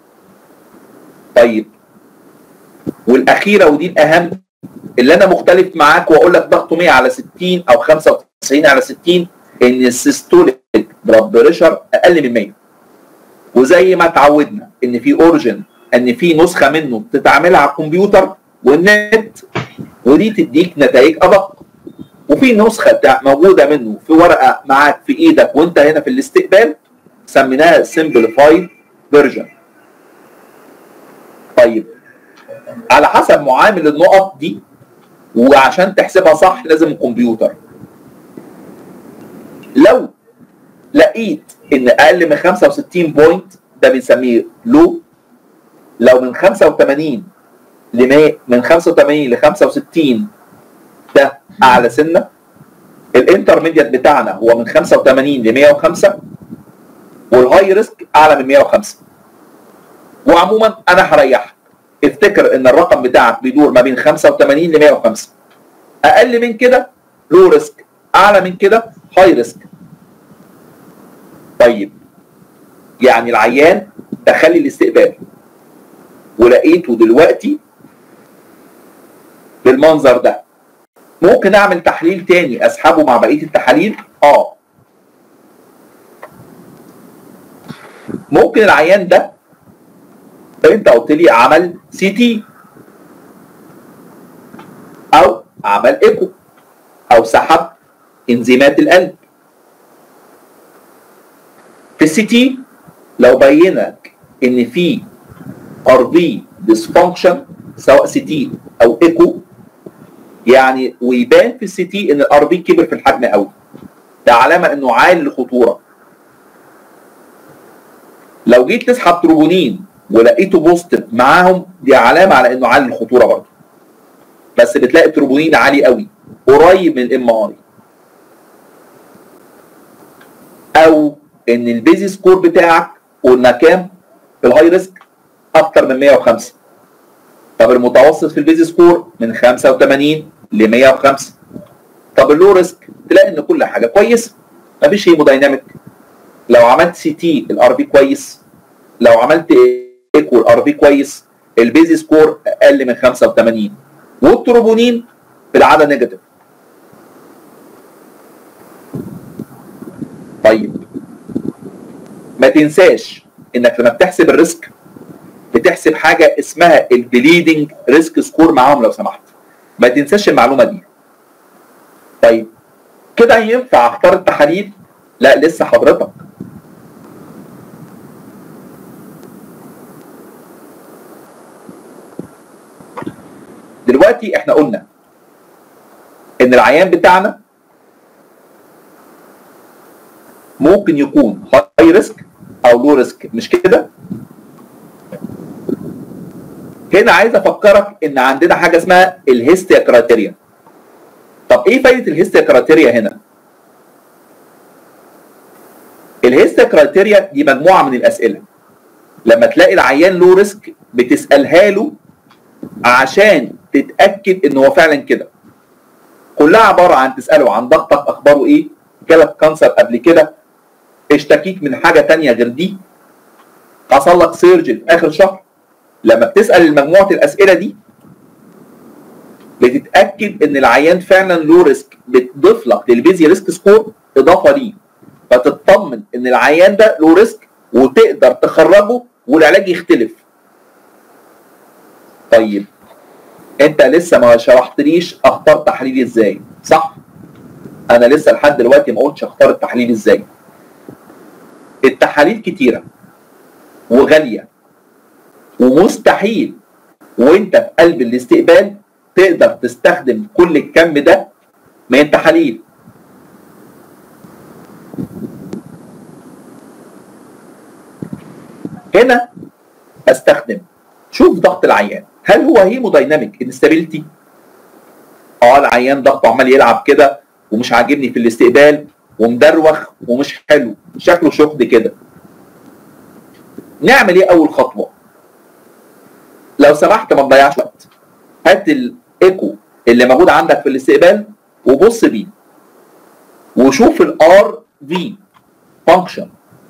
S1: طيب والاخيره ودي الاهم اللي انا مختلف معاك واقول لك ضغطه 100 على 60 او 95 على 60 ان السيستوليك بلاد بريشر اقل من 100 وزي ما اتعودنا ان في اورجن ان في نسخه منه بتتعملها على الكمبيوتر والنت ودي تديك نتائج ادق وفي نسخه بتاع موجوده منه في ورقه معاك في ايدك وانت هنا في الاستقبال سميناها سمبليفايد فيرجن طيب على حسب معامل النقط دي وعشان تحسبها صح لازم الكمبيوتر لو لقيت ان اقل من 65 بوينت ده بنسميه لو لو من 85 ل 100 من 85 ل 65 ده اعلى سنه الانترميديت بتاعنا هو من 85 ل 105 والهاي ريسك اعلى من 105 وعموما انا هريحك افتكر ان الرقم بتاعك بيدور ما بين 85 ل 105 اقل من كده لو ريسك اعلى من كده هاي ريسك طيب يعني العيان دخل لي الاستقبال ولقيته دلوقتي بالمنظر ده ممكن اعمل تحليل تاني اسحبه مع بقيه التحاليل اه ممكن العيان ده انت قلت لي عمل سي تي او عمل ايكو او سحب انزيمات القلب في السي تي لو بينك ان في ار بي ديسفانكشن سواء سي تي او ايكو يعني ويبان في السي تي ان الار بي كبر في الحجم قوي ده علامه انه عالي الخطوره لو جيت تسحب تروبونين ولقيته بوزيتيف معاهم دي علامه على انه عالي الخطوره برضه بس بتلاقي التروبونين عالي قوي قريب من الام اي او ان البيزي سكور بتاعك قلنا كام في الهاي ريسك اكتر من 105 طب المتوسط في البيزي سكور من 85 ل 105 طب اللو ريسك تلاقي ان كل حاجه كويسه مفيش هيمودايناميك لو عملت سي تي الار بي كويس لو عملت ايكو الار بي كويس البيزي سكور اقل من 85 والتروبونين في العاده نيجاتيف طيب ما تنساش انك لما بتحسب الريسك بتحسب حاجه اسمها البليدنج ريسك سكور معاهم لو سمحت ما تنساش المعلومه دي طيب كده ينفع اختار التحاليل لا لسه حضرتك دلوقتي احنا قلنا ان العيان بتاعنا ممكن يكون هاي ريسك او لو ريسك مش كده هنا عايز افكرك ان عندنا حاجه اسمها الهيستيا كرايتيريا طب ايه فايده الهيستيا كرايتيريا هنا الهيستيا كرايتيريا دي مجموعه من الاسئله لما تلاقي العيان له ريسك بتسالها له عشان تتاكد ان هو فعلا كده كلها عباره عن تساله عن ضغطك اخباره ايه جالك كانسر قبل كده اشتكيك من حاجه تانية غير دي حصل لك سيرجن في اخر شهر لما بتسال مجموعه الاسئله دي بتتاكد ان العيان فعلا له ريسك بتضيف لك للبيزي ريسك سكور اضافه ليه فتطمن ان العيان ده له ريسك وتقدر تخرجه والعلاج يختلف طيب انت لسه ما شرحتليش اختار تحليل ازاي صح انا لسه لحد دلوقتي ما قلتش اختار التحليل ازاي التحاليل كتيره وغاليه ومستحيل وانت في قلب الاستقبال تقدر تستخدم كل الكم ده من التحاليل هنا استخدم شوف ضغط العيان هل هو هيمودايناميك انستابيلتي اه العيان ضغطه عمال يلعب كده ومش عاجبني في الاستقبال ومدروخ ومش حلو شكله شخد كده نعمل ايه اول خطوه لو سمحت ما تضيعش وقت هات الايكو اللي موجود عندك في الاستقبال وبص بيه وشوف الار في فانكشن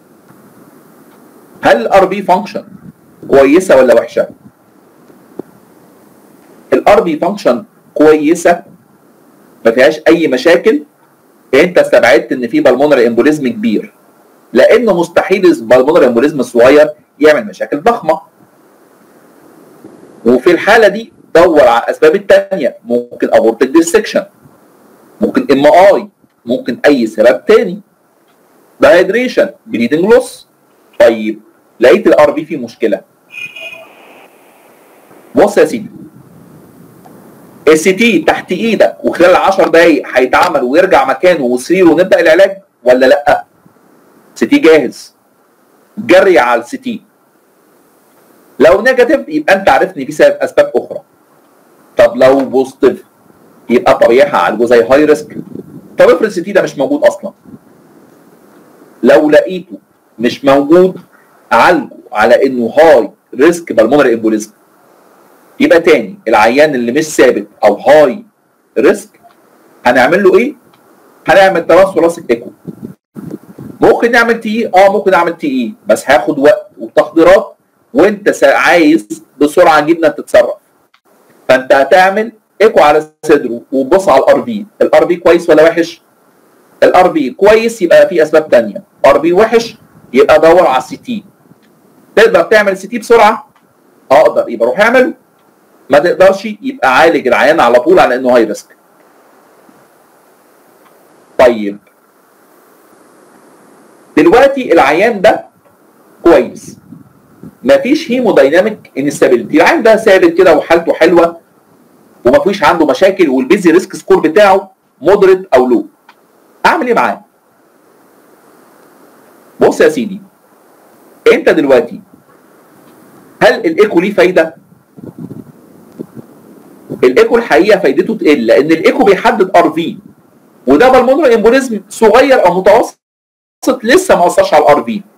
S1: هل الار بي فانكشن كويسه ولا وحشه الار بي فانكشن كويسه ما فيهاش اي مشاكل انت استبعدت ان في بالمونري امبوليزم كبير لانه مستحيل البالمونري امبوليزم الصغير يعمل مشاكل ضخمه وفي الحاله دي دور على الاسباب الثانيه ممكن ابورتك ديسكشن ممكن ام اي ممكن اي سبب تاني دايدريشن بليدنج لوس طيب لقيت الار بي فيه مشكله بص يا سيدي السي تي تحت ايدك وخلال 10 دقايق هيتعمل ويرجع مكانه وسريره ونبدا العلاج ولا لا؟ سي تي جاهز جري على السي تي لو نيجاتيف يبقى انت عرفت ان في سبب اسباب اخرى طب لو بوزيتيف يبقى طبيعي هعالجه زي هاي ريسك طب افرض السي تي ده مش موجود اصلا لو لقيته مش موجود عالجه على انه هاي ريسك بالمونري امبوليزم يبقى تاني العيان اللي مش ثابت او هاي ريسك هنعمل له ايه؟ هنعمل ترانسفوراسيك ايكو ممكن نعمل تي اي اه ممكن نعمل تي اي بس هياخد وقت وتحضيرات وانت عايز بسرعه جدا تتصرف فانت هتعمل ايكو على صدره وبص على الار بي الار بي كويس ولا وحش الار بي كويس يبقى في اسباب تانية ار بي وحش يبقى دور على السي تي تقدر تعمل سي تي بسرعه اقدر يبقى روح اعمل ما تقدرش يبقى عالج العيان على طول على انه هاي ريسك طيب دلوقتي العيان ده كويس مفيش هيمودايناميك انستابيلتي العيان ده ثابت كده وحالته حلوه ومفيش عنده مشاكل والبيزي ريسك سكور بتاعه مودريت او لو اعمل ايه معاه بص يا سيدي انت دلوقتي هل الايكو ليه فايده الايكو الحقيقه فايدته تقل لان الايكو بيحدد ار في وده بالمونري امبوليزم صغير او متوسط لسه ما وصلش على الار في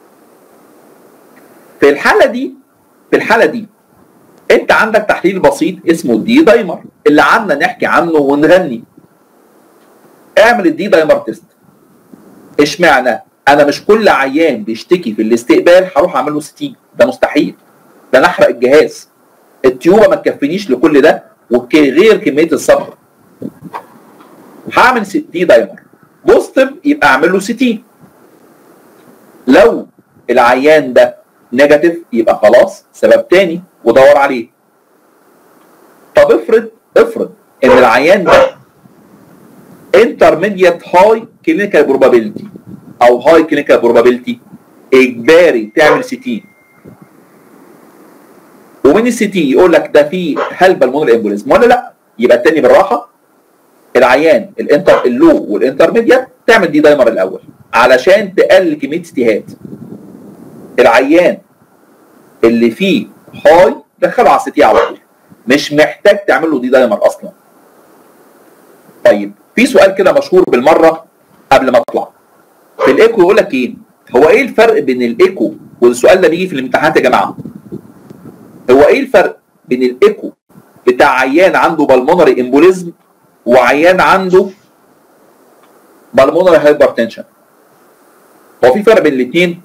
S1: في الحاله دي في الحاله دي انت عندك تحليل بسيط اسمه الدي دايمر اللي عنا نحكي عنه ونغني اعمل الدي دايمر تيست اشمعنى انا مش كل عيان بيشتكي في الاستقبال هروح اعمل له ستي ده مستحيل ده انا احرق الجهاز التيوبه ما تكفينيش لكل ده وغير كميه الصبر هعمل سي دي دايمر بوزيتيف يبقى اعمل له سي تي لو العيان ده نيجاتيف يبقى خلاص سبب تاني ودور عليه طب افرض افرض ان العيان ده انترميديت هاي كلينيكال بروبابيلتي او هاي كلينيكال بروبابيلتي اجباري تعمل سي تي ومن السي تي يقول لك ده فيه هل بالمونري امبوليزم ولا لا يبقى التاني بالراحه العيان الانتر اللو والانترميديت تعمل دي دايمر الاول علشان تقلل كميه ستيهات العيان اللي فيه هاي دخله على السي تي على طول مش محتاج تعمل له دي دايمر اصلا طيب في سؤال كده مشهور بالمره قبل ما اطلع في الايكو يقول لك ايه هو ايه الفرق بين الايكو والسؤال ده بيجي في الامتحانات يا جماعه هو ايه الفرق بين الايكو بتاع عيان عنده بالمونري امبوليزم وعيان عنده بالمونري هايبرتنشن هو في فرق بين الاثنين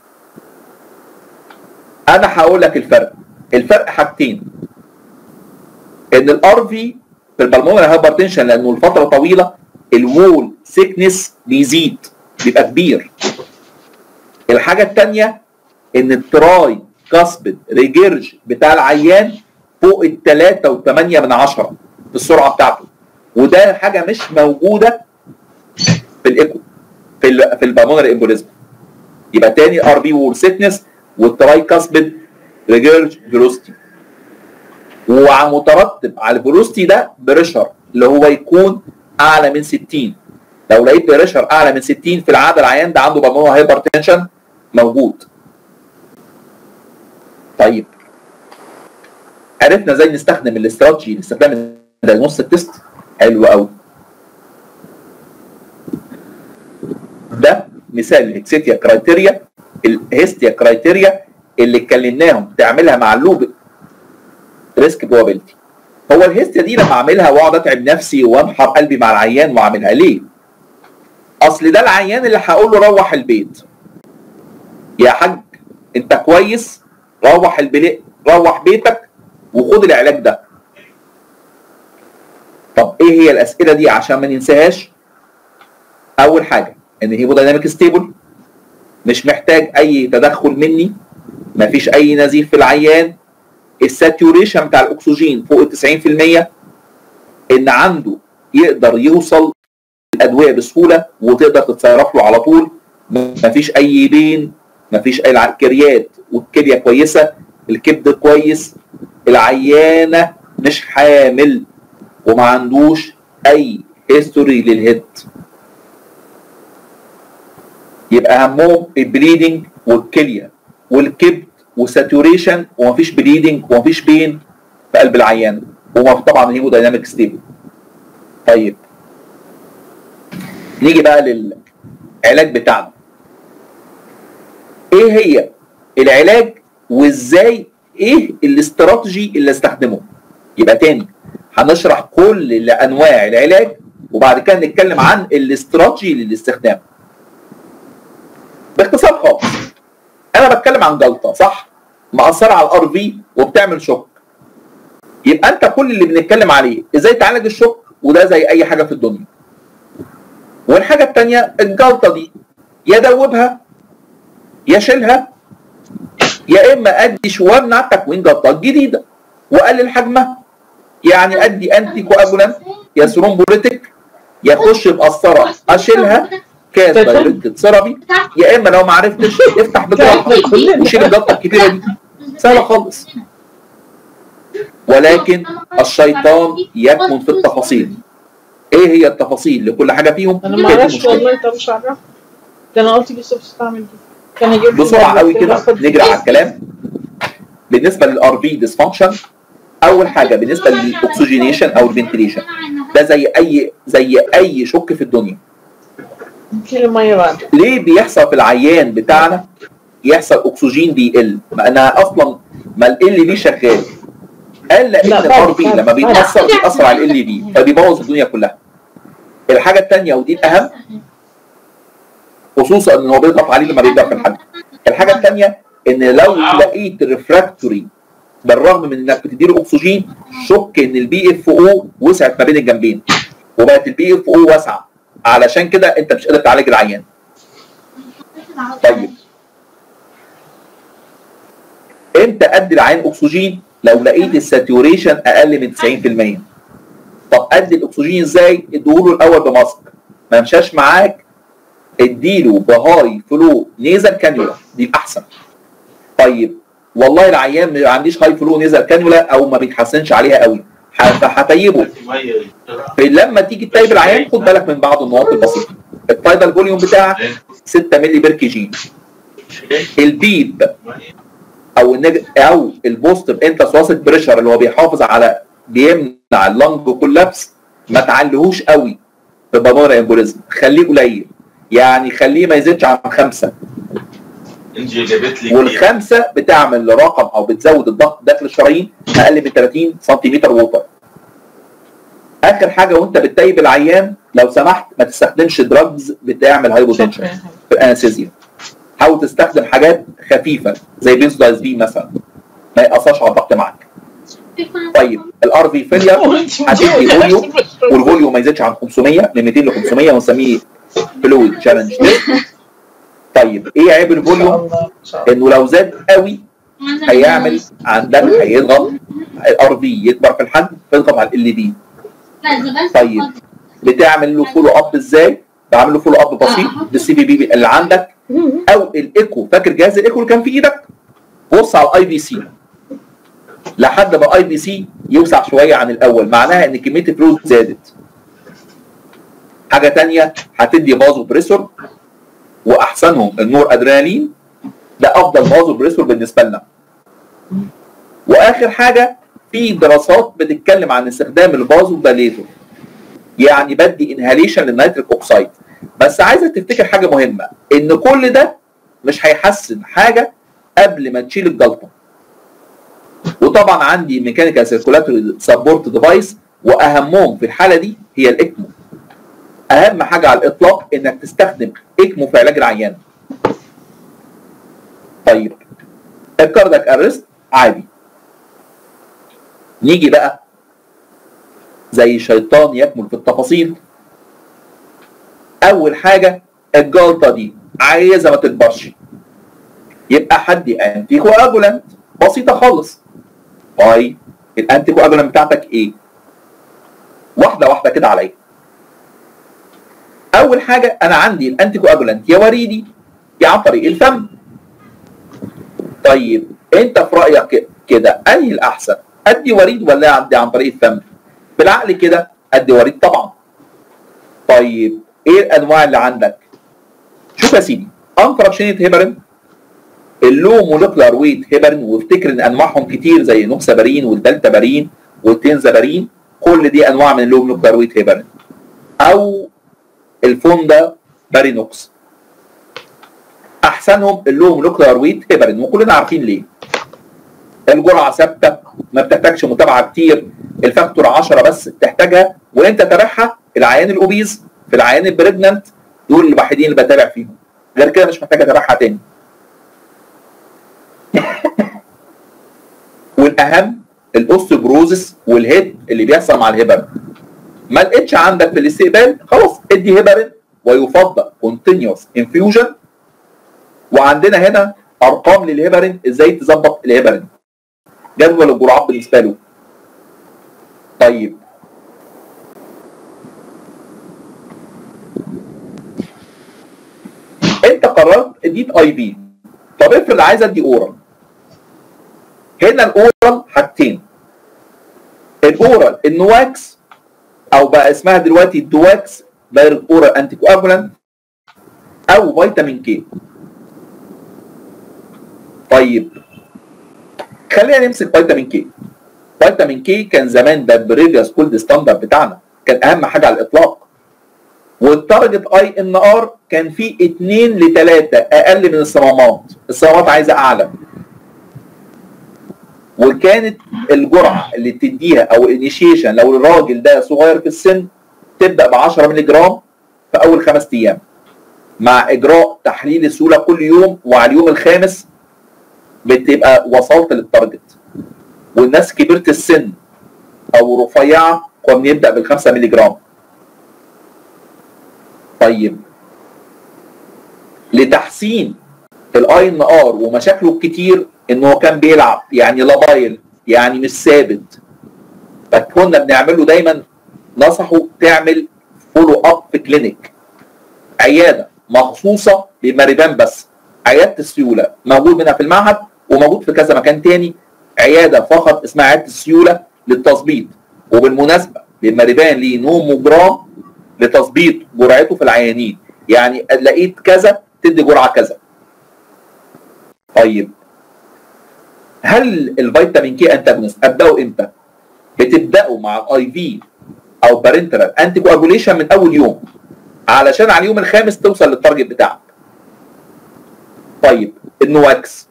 S1: انا هقول لك الفرق الفرق حاجتين ان الار في في البلمونري هايبرتنشن لانه لفتره طويله الوول سيكنس بيزيد بيبقى كبير الحاجه الثانيه ان التراي كاسبد ريجيرج بتاع العيان فوق ال 3 و8 من عشرة في السرعه بتاعته وده حاجه مش موجوده في الايكو في ال في البلمونري امبوليزم يبقى تاني ار بي وول سيكنس والتراي كاسبد ريجيرج فيلوسيتي ومترتب على الفيلوسيتي ده بريشر اللي هو يكون اعلى من 60 لو لقيت بريشر اعلى من 60 في العاده العيان ده عنده بالمونري هايبرتنشن موجود طيب عرفنا ازاي نستخدم الاستراتيجي لاستخدام الدايجنوستيك تيست حلو قوي ده مثال الهكسيتيا كرايتيريا الهيستيا كرايتيريا اللي اتكلمناهم تعملها مع اللوب ريسك بروبابيلتي هو الهيستيا دي لما اعملها واقعد اتعب نفسي وانحر قلبي مع العيان واعملها ليه؟ اصل ده العيان اللي هقول له روح البيت يا حاج انت كويس روح البيت روح بيتك وخد العلاج ده طب ايه هي الاسئله دي عشان ما ننساهاش اول حاجه ان هيمودايناميك ستيبل مش محتاج اي تدخل مني مفيش اي نزيف في العيان الساتوريشن بتاع الاكسجين فوق ال 90% ان عنده يقدر يوصل الادويه بسهوله وتقدر تتصرف له على طول مفيش اي بين مفيش اي الكريات والكليه كويسه الكبد كويس العيانه مش حامل وما عندوش اي هيستوري للهيد يبقى اهمهم البليدنج والكليه والكبد وساتوريشن ومفيش بليدنج ومفيش بين في قلب العيان وطبعا هيمودايناميك ستيبل طيب نيجي بقى للعلاج بتاعنا ايه هي العلاج وازاي ايه الاستراتيجي اللي استخدمه يبقى تاني هنشرح كل انواع العلاج وبعد كده نتكلم عن الاستراتيجي للاستخدام باختصار خالص انا بتكلم عن جلطه صح مأثره على الار في وبتعمل شوك يبقى انت كل اللي بنتكلم عليه ازاي تعالج الشوك وده زي اي حاجه في الدنيا والحاجه الثانيه الجلطه دي يا دوبها يا شيلها يا اما ادي شويه مع تكوين جلطات جديده واقلل حجمها يعني ادي انتي كواجولانت يا ثرومبوليتيك يا خش بقسطره اشيلها كاس دايركتد سيرابي يا اما لو ما عرفتش افتح بجراحه وشيل الجلطه الكبيره دي سهله خالص ولكن الشيطان يكمن في التفاصيل ايه هي التفاصيل لكل حاجه فيهم
S2: انا ما
S1: هي دي
S2: اعرفش
S1: المشكلة.
S2: والله طب مش عارفه ده انا قلت يوسف تستعمل دي كان يجيب لي
S1: بسرعه قوي كده
S2: باخد
S1: نجري على الكلام بالنسبه للار في ديسفانكشن اول حاجه بالنسبه للاكسجينيشن او الفنتيليشن ده زي اي زي اي شك في الدنيا
S2: كيلو ميه بعد
S1: ليه بيحصل في العيان بتاعنا يحصل اكسجين بيقل ما انا اصلا ما ال بي شغال قال لان
S2: لا،
S1: الار
S2: بعد-
S1: بي
S2: بعد-
S1: لما بيتاثر بيأثر على ال بي فبيبوظ الدنيا كلها الحاجه الثانيه ودي الاهم خصوصا ان هو بيضغط عليه لما بيبدا في الحد الحاجه الثانيه ان لو لقيت ريفراكتوري بالرغم من انك بتديله اكسجين شك ان البي اف او وسعت ما بين الجنبين وبقت البي اف او واسعه علشان كده انت مش قادر تعالج العيان طيب امتى ادي العين اكسجين لو لقيت الساتوريشن اقل من 90% طب ادي الاكسجين ازاي اديهوله الاول بماسك ما مشاش معاك اديله بهاي فلو نيزل كانيولا دي احسن طيب والله العيان ما عنديش هاي فلو نيزل كانيولا او ما بيتحسنش عليها قوي ه- هتيبه لما تيجي تتيب العيان خد بالك من بعض النقاط البسيطه التايدال فوليوم بتاعك 6 مللي بير كي جي البيب او النج... او البوستيف انتس واسط بريشر اللي هو بيحافظ على بيمنع اللنج كولابس ما تعليهوش قوي في بالمونري امبوليزم خليه قليل يعني خليه ما يزيدش عن خمسه
S3: انجي جابت لي كتير
S1: والخمسه بتعمل رقم او بتزود الضغط داخل الشرايين اقل من 30 سنتيمتر ووتر اخر حاجه وانت بتتيب العيان لو سمحت ما تستخدمش دراجز بتعمل هايبوتنشن
S2: شكرا يا حبيبي
S1: في الانستيزيا حاول تستخدم حاجات خفيفه زي بنزودايزبين مثلا ما ياثرش على الضغط معاك طيب الار في فيلير هتدي فوليوم والفوليوم ما يزيدش عن 500 من 200 ل 500 ونسميه فلويد تشالنج طيب ايه عيب
S2: ان شاء
S1: الفوليوم؟
S2: الله ان شاء الله
S1: انه لو زاد قوي هيعمل عندك هيضغط الار في يكبر في الحجم فيضغط على ال دي طيب. بتعمل له فولو اب ازاي؟ بعمل له فولو اب بسيط بالسي بي بي اللي عندك او الايكو فاكر جهاز الايكو اللي كان في ايدك؟ بص على الاي بي سي لحد ما الاي بي سي يوسع شويه عن الاول معناها ان كميه الفلويد زادت حاجه تانية هتدي بازو بريسور واحسنهم النور ادرينالين ده افضل بازو بريسور بالنسبه لنا واخر حاجه في دراسات بتتكلم عن استخدام البازو داليتور يعني بدي انهاليشن للنيتريك اوكسايد بس عايزك تفتكر حاجه مهمه ان كل ده مش هيحسن حاجه قبل ما تشيل الجلطه وطبعا عندي ميكانيكال سيركولاتوري سبورت ديفايس واهمهم في الحاله دي هي الاكمو اهم حاجه على الاطلاق انك تستخدم اكمو في علاج العيان طيب الكاردك ارست عادي نيجي بقى زي شيطان يكمل في التفاصيل اول حاجه الجلطه دي عايزه ما تكبرش يبقى حد انتي كواجولانت بسيطه خالص طيب الانتي كواجولانت بتاعتك ايه واحده واحده كده عليا اول حاجه انا عندي الانتي كواجولانت يا وريدي يا عن طريق الفم طيب انت في رايك كده انهي الاحسن ادي وريد ولا ادي عن طريق الفم بالعقل كده ادي وريد طبعا طيب ايه الانواع اللي عندك شوف يا سيدي انفراكشنيت هيبرين اللو مولكولار ويت هيبرين وافتكر ان انواعهم كتير زي نوكسابارين والدلتابارين والتنزابارين كل دي انواع من اللو مولكولار ويت هيبرين او الفوندا بارينوكس احسنهم اللو مولكولار ويت هيبرين وكلنا عارفين ليه الجرعه ثابته ما بتحتاجش متابعه كتير الفاكتور 10 بس بتحتاجها وانت تابعها العيان الاوبيز في العيان البريجننت دول الوحيدين اللي بتابع فيهم غير كده مش محتاج اتابعها تاني والاهم الاوستيوبروزس والهيد اللي بيحصل مع الهيبرين ما لقيتش عندك في الاستقبال خلاص ادي هيبرين ويفضل كونتينيوس انفيوجن وعندنا هنا ارقام للهيبرين ازاي تظبط الهيبرين جدول الجرعات بالنسبه له طيب انت قررت اديت اي بي طب افرض عايز ادي اورال هنا الاورال حاجتين الاورال النواكس او بقى اسمها دلوقتي الدواكس دايركت اورال انتي كواجولانت او فيتامين كي طيب خلينا نمسك فيتامين كي فيتامين كي كان زمان ده بريفيوس كولد ستاندرد بتاعنا كان اهم حاجه على الاطلاق والتارجت اي ان ار كان فيه 2 ل 3 اقل من الصمامات الصمامات عايزه اعلى وكانت الجرعه اللي تديها او الانيشيشن لو الراجل ده صغير في السن تبدا ب 10 مللي جرام في اول خمس ايام مع اجراء تحليل السيوله كل يوم وعلى اليوم الخامس بتبقى وصلت للتارجت والناس كبيره السن او رفيعه كنا بنبدا بالخمسة مللي جرام طيب لتحسين الاي ان ار ومشاكله الكتير ان هو كان بيلعب يعني لابايل يعني مش ثابت فكنا بنعمل له دايما نصحه تعمل فولو اب في كلينيك عياده مخصوصه للمريبان بس عياده السيوله موجود منها في المعهد وموجود في كذا مكان تاني عياده فقط اسمها عياده السيوله للتظبيط وبالمناسبه للمريبان ليه نوموجرام لتظبيط جرعته في العيانين يعني لقيت كذا تدي جرعه كذا طيب هل الفيتامين كي انتاجونست ابداه امتى؟ بتبداه مع الاي في او بارنترال انتي كواجوليشن من اول يوم علشان على اليوم الخامس توصل للتارجت بتاعك. طيب النواكس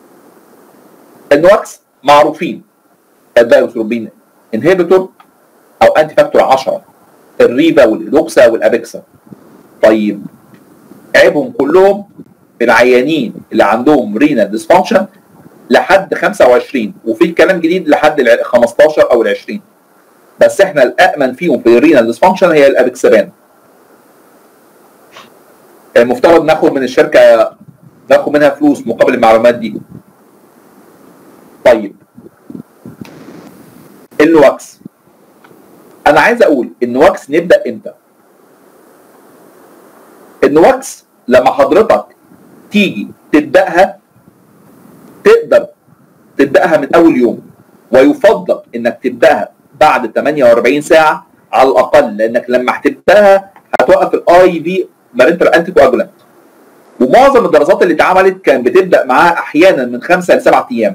S1: النواكس معروفين الدايوثروبين انهبيتور او انتي فاكتور 10 الريفا والإدوكسا والابيكسا طيب عيبهم كلهم في العيانين اللي عندهم رينال ديسفانكشن لحد 25 وفي كلام جديد لحد ال 15 او ال 20 بس احنا الامن فيهم في الرينال ديسفانكشن هي الابيكسبان المفترض ناخد من الشركه ناخد منها فلوس مقابل المعلومات دي طيب النواكس انا عايز اقول النواكس نبدا امتى النواكس لما حضرتك تيجي تبداها تقدر تبداها من اول يوم ويفضل انك تبداها بعد 48 ساعه على الاقل لانك لما هتبداها هتوقف الاي في بارنتال انتي كواجولانت ومعظم الدراسات اللي اتعملت كان بتبدا معاه احيانا من خمسه لسبعه ايام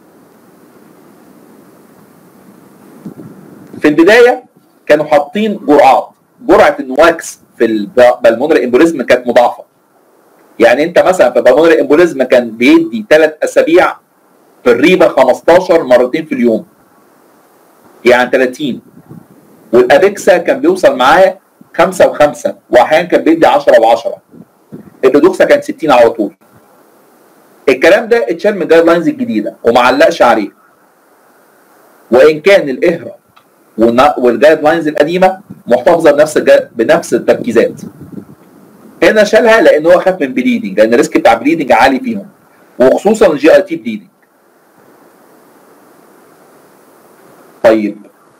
S1: في البدايه كانوا حاطين جرعات جرعه النواكس في البلمونري امبوليزم كانت مضاعفه يعني انت مثلا في البلمونري امبوليزم كان بيدي ثلاث اسابيع في الريبه 15 مرتين في اليوم يعني 30 والابيكسا كان بيوصل معاه 5 و5 واحيانا كان بيدي 10 و10 الريدوكسا كان 60 على طول الكلام ده اتشال من الجايد لاينز الجديده وما علقش عليه وان كان الاهرا والجايد لاينز القديمه محتفظه بنفس الجا... بنفس التركيزات هنا شالها لان هو خاف من بليدنج لان الريسك بتاع بليدنج عالي فيهم وخصوصا الجي اي تي بليدنج طيب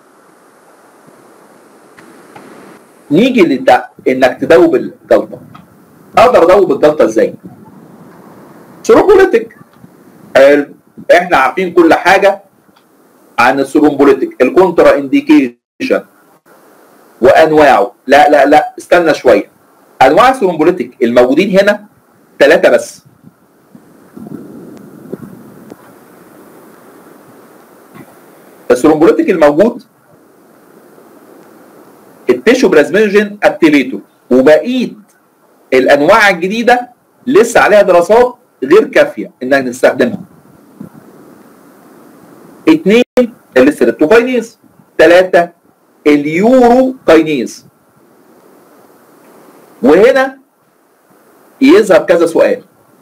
S1: نيجي للت... انك تدوب الجلطه اقدر ادوب الجلطه ازاي؟ سيروبوليتيك احنا عارفين كل حاجه عن السيروبوليتيك الكونترا انديكيشن وانواعه لا لا لا استنى شويه انواع السيروبوليتيك الموجودين هنا ثلاثه بس السيروبوليتيك الموجود التيشو بلازمينوجين اكتيفيتور وبقيه الانواع الجديده لسه عليها دراسات غير كافيه انك نستخدمها. اثنين الستريبتوكاينيز ثلاثه اليورو كاينيز وهنا يظهر كذا سؤال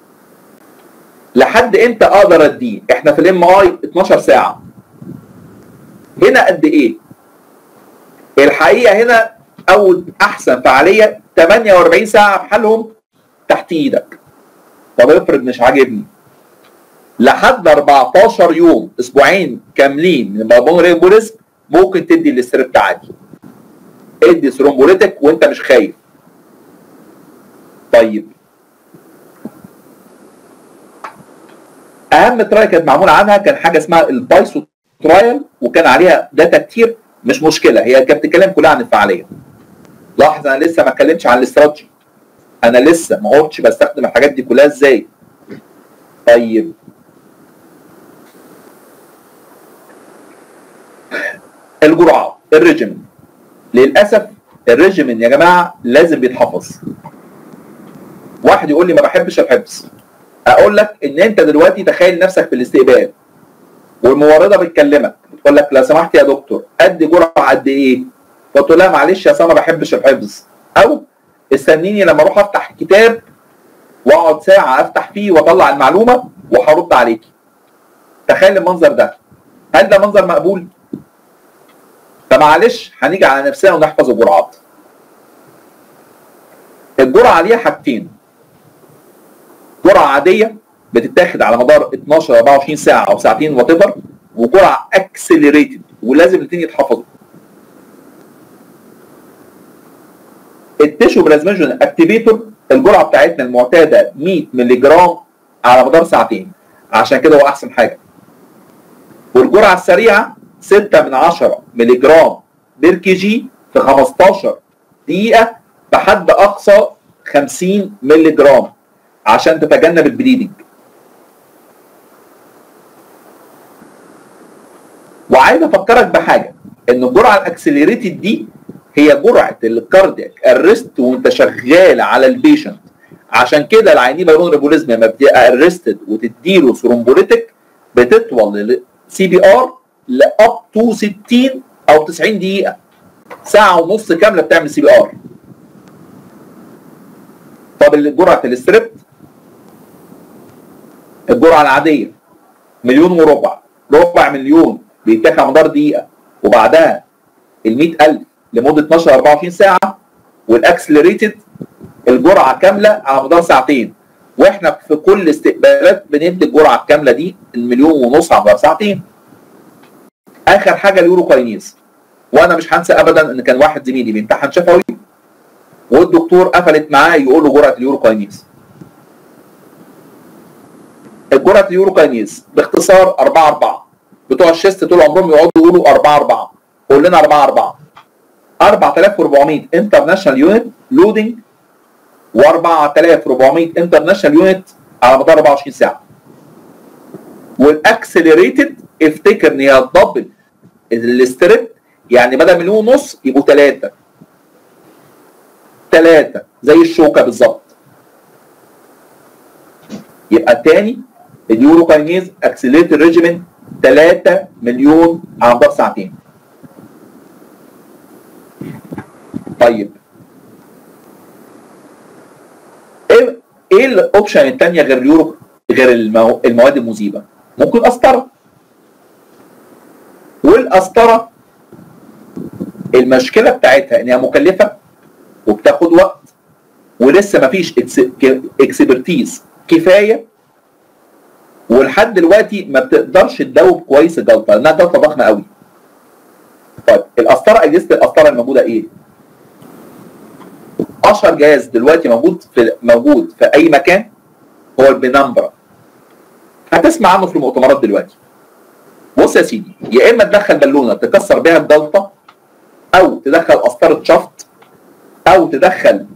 S1: لحد امتى اقدر اديه؟ احنا في الام اي 12 ساعه هنا قد ايه؟ الحقيقه هنا او احسن فعاليه 48 ساعه بحالهم تحت ايدك طب افرض مش عاجبني لحد 14 يوم اسبوعين كاملين من البلمونري امبوليزم ممكن تدي الاستريبت عادي ادي ثرومبوليتك وانت مش خايف طيب اهم ترايل كانت معمول عنها كان حاجه اسمها البايسو ترايل وكان عليها داتا كتير مش مشكله هي كانت بتتكلم كلها عن الفعاليه لاحظ انا لسه ما اتكلمتش عن الاستراتيجي انا لسه ما قلتش بستخدم الحاجات دي كلها ازاي طيب الجرعات الريجيمن للاسف الريجيمن يا جماعه لازم بيتحفظ واحد يقول لي ما بحبش الحفظ اقول لك ان انت دلوقتي تخيل نفسك في الاستقبال والممرضه بتكلمك بتقول لك لو سمحت يا دكتور ادي جرعه قد ايه؟ فتقول لها معلش يا سما ما بحبش الحفظ او استنيني لما اروح افتح كتاب واقعد ساعه افتح فيه واطلع المعلومه وهرد عليكي. تخيل المنظر ده هل ده منظر مقبول؟ فمعلش هنيجي على نفسنا ونحفظ الجرعات. الجرعه ليها حاجتين. جرعه عاديه بتتاخد على مدار 12 24 ساعه او ساعتين وات ايفر وجرعه اكسلريتد ولازم الاثنين يتحفظوا. التيشو بلازميجن اكتيفيتور الجرعه بتاعتنا المعتاده 100 مللي جرام على مدار ساعتين عشان كده هو احسن حاجه. والجرعه السريعه 6 من 10 مللي جرام بير كي جي في 15 دقيقه بحد اقصى 50 مللي جرام عشان تتجنب البليدنج. وعايز افكرك بحاجه ان الجرعه الاكسلريتد دي هي جرعه الكاردياك الريست وانت شغال على البيشنت عشان كده العيانين بالون ريبوليزم لما بتبقى ارستد وتديله ثرومبوليتك بتطول سي بي ار لاب تو 60 او 90 دقيقه ساعه ونص كامله بتعمل سي بي ار طب اللي- جرعه الاستريبت الجرعه العاديه مليون وربع ربع مليون بيتاخد على مدار دقيقه وبعدها ال 100000 لمده 12 24 ساعه والاكسلريتد الجرعه كامله على مدار ساعتين واحنا في كل استقبالات بندي الجرعه الكامله دي المليون ونص على مدار ساعتين اخر حاجه اليوروكاينيز وانا مش هنسى ابدا ان كان واحد زميلي بيمتحن شفوي والدكتور قفلت معاه يقول له جرعه اليوروكاينيز الجرعه اليوروكاينيز باختصار 4 4 بتوع الشيست طول عمرهم يقعدوا يقولوا 4 4 قول لنا 4 4 4400 انترناشونال يونت لودنج و4400 انترناشونال يونت على مدار 24 ساعه والاكسلريتد افتكر ان هي تدبل الاستريب يعني بدل مليون ونص يبقوا ثلاثه ثلاثه زي الشوكه بالظبط يبقى تاني اليوروكاينيز اكسلريتد ريجيمنت 3 مليون على مدار ساعتين طيب ايه ايه الاوبشن الثانيه غير اليورو غير المو... المواد المذيبه ممكن قسطره والقسطره المشكله بتاعتها انها مكلفه وبتاخد وقت ولسه ما فيش اكسبرتيز كفايه ولحد دلوقتي ما بتقدرش تدوب كويس الجلطه لانها جلطه ضخمه قوي طيب القسطره اجهزه القسطره الموجوده ايه؟ اشهر جهاز دلوقتي موجود في موجود في اي مكان هو البنمبرا هتسمع عنه في المؤتمرات دلوقتي بص يا سيدي يا اما تدخل بالونه تكسر بيها الجلطه او تدخل قسطره شفط او تدخل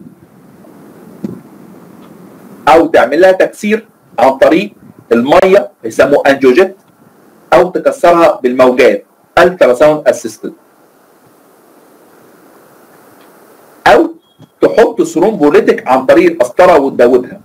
S1: او تعمل لها تكسير عن طريق الميه يسموه انجوجيت او تكسرها بالموجات الترا ساوند اسيستد او تحط ثرومبوليتك عن طريق القسطره وتدوبها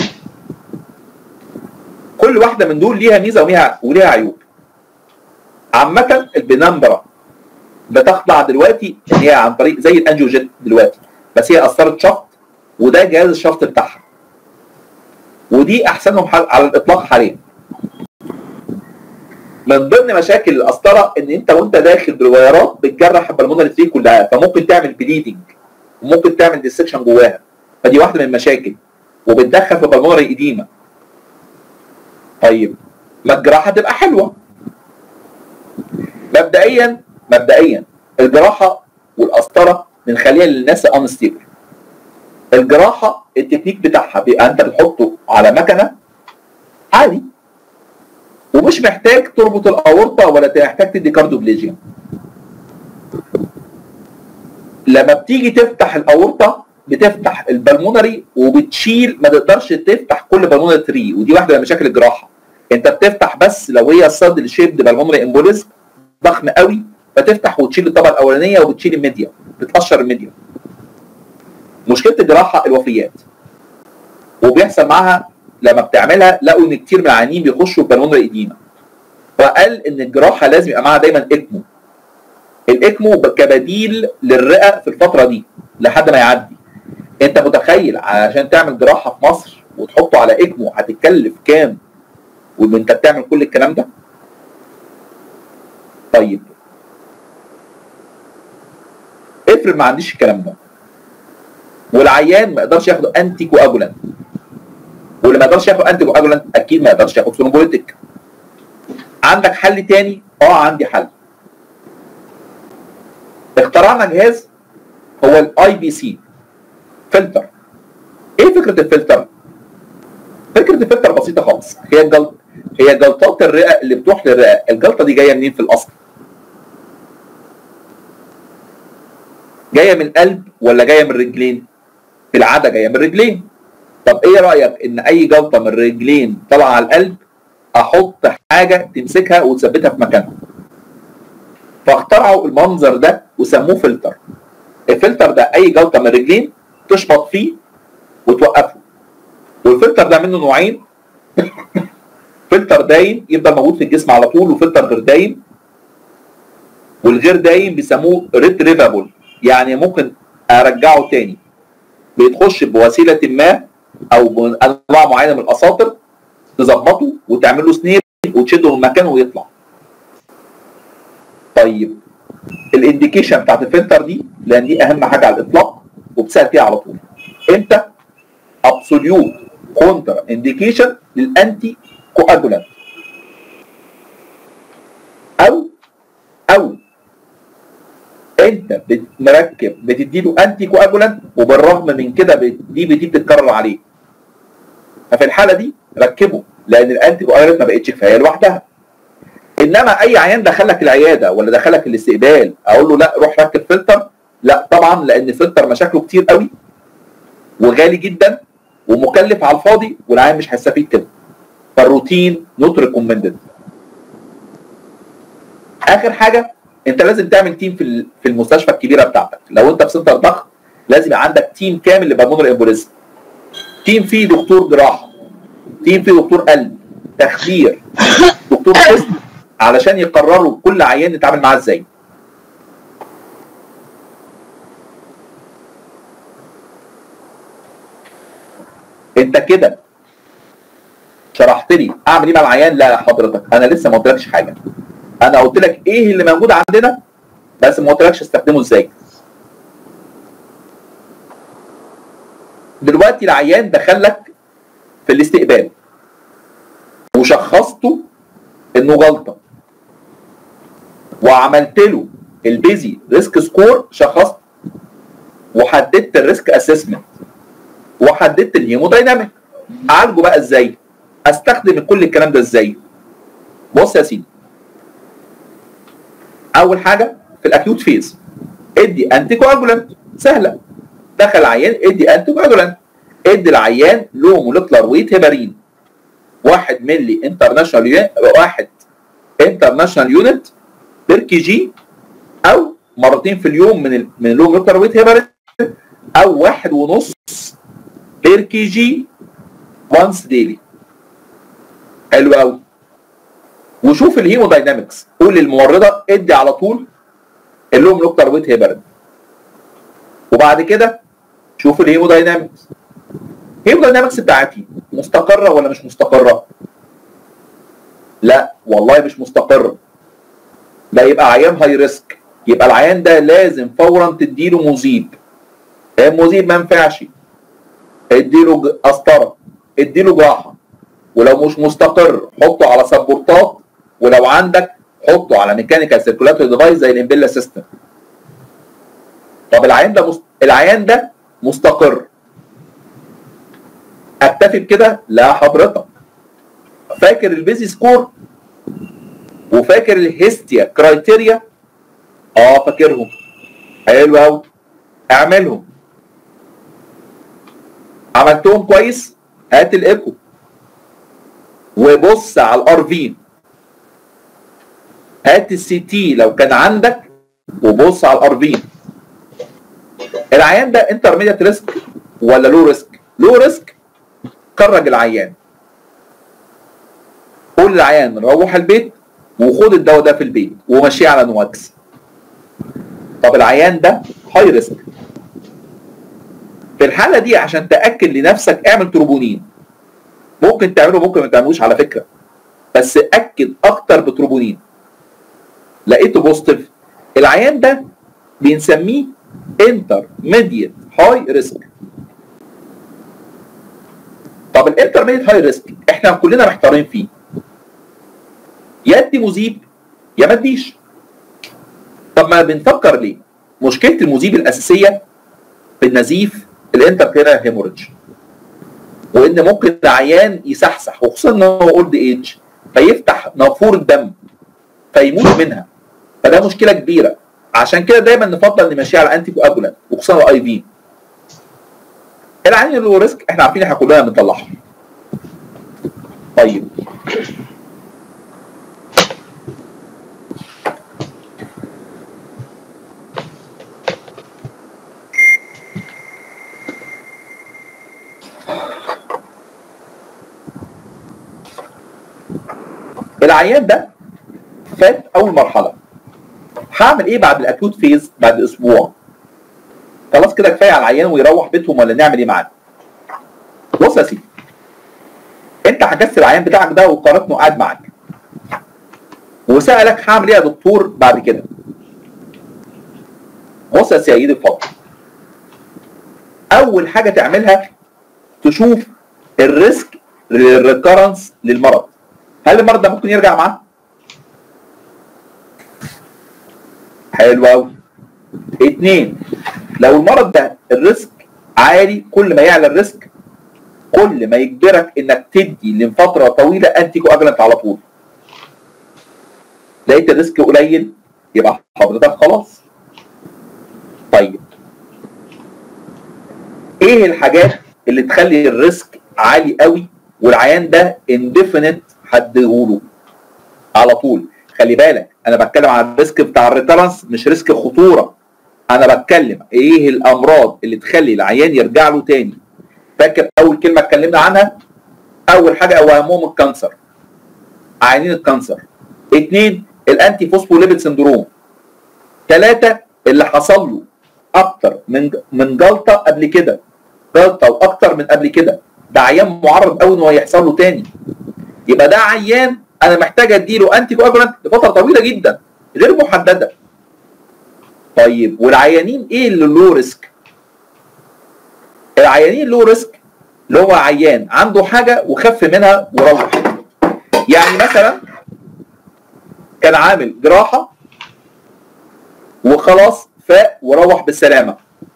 S1: كل واحده من دول ليها ميزه وليها وليها عيوب عامه البنمبرا بتخضع دلوقتي ان هي عن طريق زي الانجيوجيت دلوقتي بس هي قسطره شفط وده جهاز الشفط بتاعها ودي احسنهم حل على الاطلاق حاليا من ضمن مشاكل القسطره ان انت وانت داخل بالوايرات بتجرح البلمونري تري كلها فممكن تعمل بليدنج وممكن تعمل ديسكشن جواها فدي واحده من المشاكل وبتدخل في بالمونري اديمه طيب ما الجراحه تبقى حلوه مبدئيا مبدئيا الجراحه والقسطره بنخليها للناس انستيبل الجراحه التكنيك بتاعها بيبقى انت بتحطه على مكنه عادي ومش محتاج تربط الاورطه ولا محتاج تدي كارديوبليجيا لما بتيجي تفتح الاورطه بتفتح البلمونري وبتشيل ما تقدرش تفتح كل بالمونري تري ودي واحده من مشاكل الجراحه انت بتفتح بس لو هي الصد شيبد بالمونري امبوليزم ضخم قوي فتفتح وتشيل الطبقه الاولانيه وبتشيل الميديا بتقشر الميديا مشكله الجراحه الوفيات وبيحصل معاها لما بتعملها لقوا ان كتير من العيانين بيخشوا بالمونري اديمه وقال ان الجراحه لازم يبقى معاها دايما اكمو الاكمو كبديل للرئه في الفتره دي لحد ما يعدي انت متخيل عشان تعمل جراحه في مصر وتحطه على اكمو هتتكلف كام وانت بتعمل كل الكلام ده طيب افرض ما عنديش الكلام ده والعيان ما يقدرش ياخد انتي كواجولانت واللي ما يقدرش ياخد انتي كواجولانت اكيد ما يقدرش ياخد ثرومبوليتيك عندك حل تاني اه عندي حل اخترعنا جهاز هو الاي بي سي فلتر ايه فكره الفلتر فكره الفلتر بسيطه خالص هي الجلط هي جلطات الرئه اللي بتروح للرئه الجلطه دي جايه منين في الاصل جايه من القلب ولا جايه من الرجلين في العاده جايه من الرجلين طب ايه رايك ان اي جلطه من الرجلين طالعه على القلب احط حاجه تمسكها وتثبتها في مكانها فاخترعوا المنظر ده وسموه فلتر الفلتر ده اي جلطه من الرجلين تشبط فيه وتوقفه والفلتر ده منه نوعين فلتر دايم يفضل موجود في الجسم على طول وفلتر غير دايم والغير دايم بيسموه ريتريفابل يعني ممكن ارجعه تاني بتخش بوسيله ما او بانواع معينه من الاساطر تظبطه وتعمل له سنيب وتشده من مكانه ويطلع طيب الانديكيشن بتاعت الفلتر دي لان دي اهم حاجه على الاطلاق وبتسال فيها على طول امتى ابسوليوت كونتر انديكيشن للانتي كواجولانت او او انت بت- مركب بتديله انتي كواجولانت وبالرغم من كده بت- دي دي بتتكرر عليه ففي الحاله دي ركبه لان الانتي كواجولانت ما بقتش كفايه لوحدها انما اي عيان دخلك العياده ولا دخلك الاستقبال اقول له لا روح ركب فلتر لا طبعا لان الفلتر مشاكله كتير قوي وغالي جدا ومكلف على الفاضي والعيان مش هيستفيد كده فالروتين نوت ريكومندد اخر حاجه انت لازم تعمل تيم في ال- في المستشفى الكبيره بتاعتك لو انت في سنتر ضغط لازم يبقى عندك تيم كامل لبالمونر امبوليزم تيم فيه دكتور جراحه تيم فيه دكتور قلب تخدير دكتور قسم علشان يقرروا كل عيان نتعامل معاه ازاي انت كده شرحت لي اعمل ايه مع العيان لا يا حضرتك انا لسه ما قلتلكش حاجه انا قلت لك ايه اللي موجود عندنا بس ما قلتلكش استخدمه ازاي دلوقتي العيان دخلك في الاستقبال وشخصته انه غلطه وعملت له البيزي ريسك سكور شخصت وحددت الريسك اسسمنت وحددت الهيمودايناميك اعالجه بقى ازاي استخدم كل الكلام ده ازاي بص يا سيدي اول حاجه في الاكيوت فيز ادي انتي كواجولانت سهله دخل عيان ادي انتي كواجولانت ادي العيان لو مولكولار ويت هيبارين 1 ملي انترناشونال واحد انترناشونال يونت بير كي جي او مرتين في اليوم من ال من اللو مولكولار ويت هيبارين او واحد ونص بير كي جي وانس ديلي حلو قوي وشوف الهيموداينامكس قول للممرضه ادي على طول اللوم لوكتر ويت هيبرد وبعد كده شوف الهيموداينامكس الهيموداينامكس بتاعتي مستقره ولا مش مستقره لا والله مش مستقره ده يبقى عيان هاي ريسك يبقى العيان ده لازم فورا تديله مذيب المذيب ما ينفعش اديله ج- قسطره اديله جراحه ولو مش مستقر حطه على سبورتات ولو عندك حطه على ميكانيكال سيركولاتوري ديفايس زي الامبيلا سيستم طب العيان ده مست... العيان ده مستقر اكتفي بكده لا حضرتك فاكر البيزي سكور وفاكر الهيستيا كرايتيريا اه فاكرهم حلو قوي اعملهم عملتهم كويس هات الايكو وبص على الار في هات السي تي لو كان عندك وبص على الار في العيان ده انترميديت ريسك ولا لو ريسك لو ريسك خرج العيان قول للعيان روح البيت وخد الدواء ده في البيت ومشيه على نواكس طب العيان ده هاي ريسك في الحاله دي عشان تاكد لنفسك اعمل تروبونين ممكن تعمله ممكن ما تعملوش على فكره بس اكد اكتر بتروبونين لقيته بوزيتيف العيان ده بنسميه انترميديت هاي ريسك طب الانترميديت هاي ريسك احنا كلنا محتارين فيه يا ادي مذيب يا ما اديش طب ما بنفكر ليه مشكله المذيب الاساسيه في النزيف الانتركيرال هيموريدج وان ممكن العيان يسحسح وخصوصا ان هو اولد ايج فيفتح نافوره الدم فيموت منها فده مشكله كبيره عشان كده دايما نفضل نمشيها على انتي كواجولانت وخصوصا الاي في العيان اللي هو ريسك احنا عارفين احنا كلنا بنطلعها طيب العيان ده فات اول مرحله هعمل ايه بعد الاكيوت فيز بعد اسبوع خلاص كده كفايه على العيان ويروح بيتهم ولا نعمل ايه معاه بص يا سيدي انت حجزت العيان بتاعك ده وقارنه قاعد معاك وسالك هعمل ايه يا دكتور بعد كده بص يا سيدي الفاضل اول حاجه تعملها تشوف الريسك للريكرنس للمرض هل المرض ده ممكن يرجع معاه حلو قوي اتنين لو المرض ده الريسك عالي كل ما يعلى الريسك كل ما يجبرك انك تدي لفتره طويله انتي كواجلنت على طول لقيت الريسك قليل يبقى حضرتك خلاص طيب ايه الحاجات اللي تخلي الريسك عالي قوي والعيان ده انديفينيت هديهوله على طول خلي بالك انا بتكلم عن الريسك بتاع الريكرنس مش ريسك خطوره انا بتكلم ايه الامراض اللي تخلي العيان يرجع له تاني فاكر اول كلمه اتكلمنا عنها اول حاجه او اهمهم الكانسر عيانين الكانسر اثنين الانتي فوسفوليبيد سندروم ثلاثه اللي حصل له اكتر من من جلطه قبل كده جلطه واكتر من قبل كده ده عيان معرض قوي ان هو يحصل له تاني يبقى ده عيان انا محتاج اديله انتي كواجولانت لفتره طويله جدا غير محدده طيب والعيانين ايه اللي له ريسك العيانين له ريسك اللي هو عيان عنده حاجه وخف منها وروح يعني مثلا كان عامل جراحه وخلاص فاق وروح بالسلامه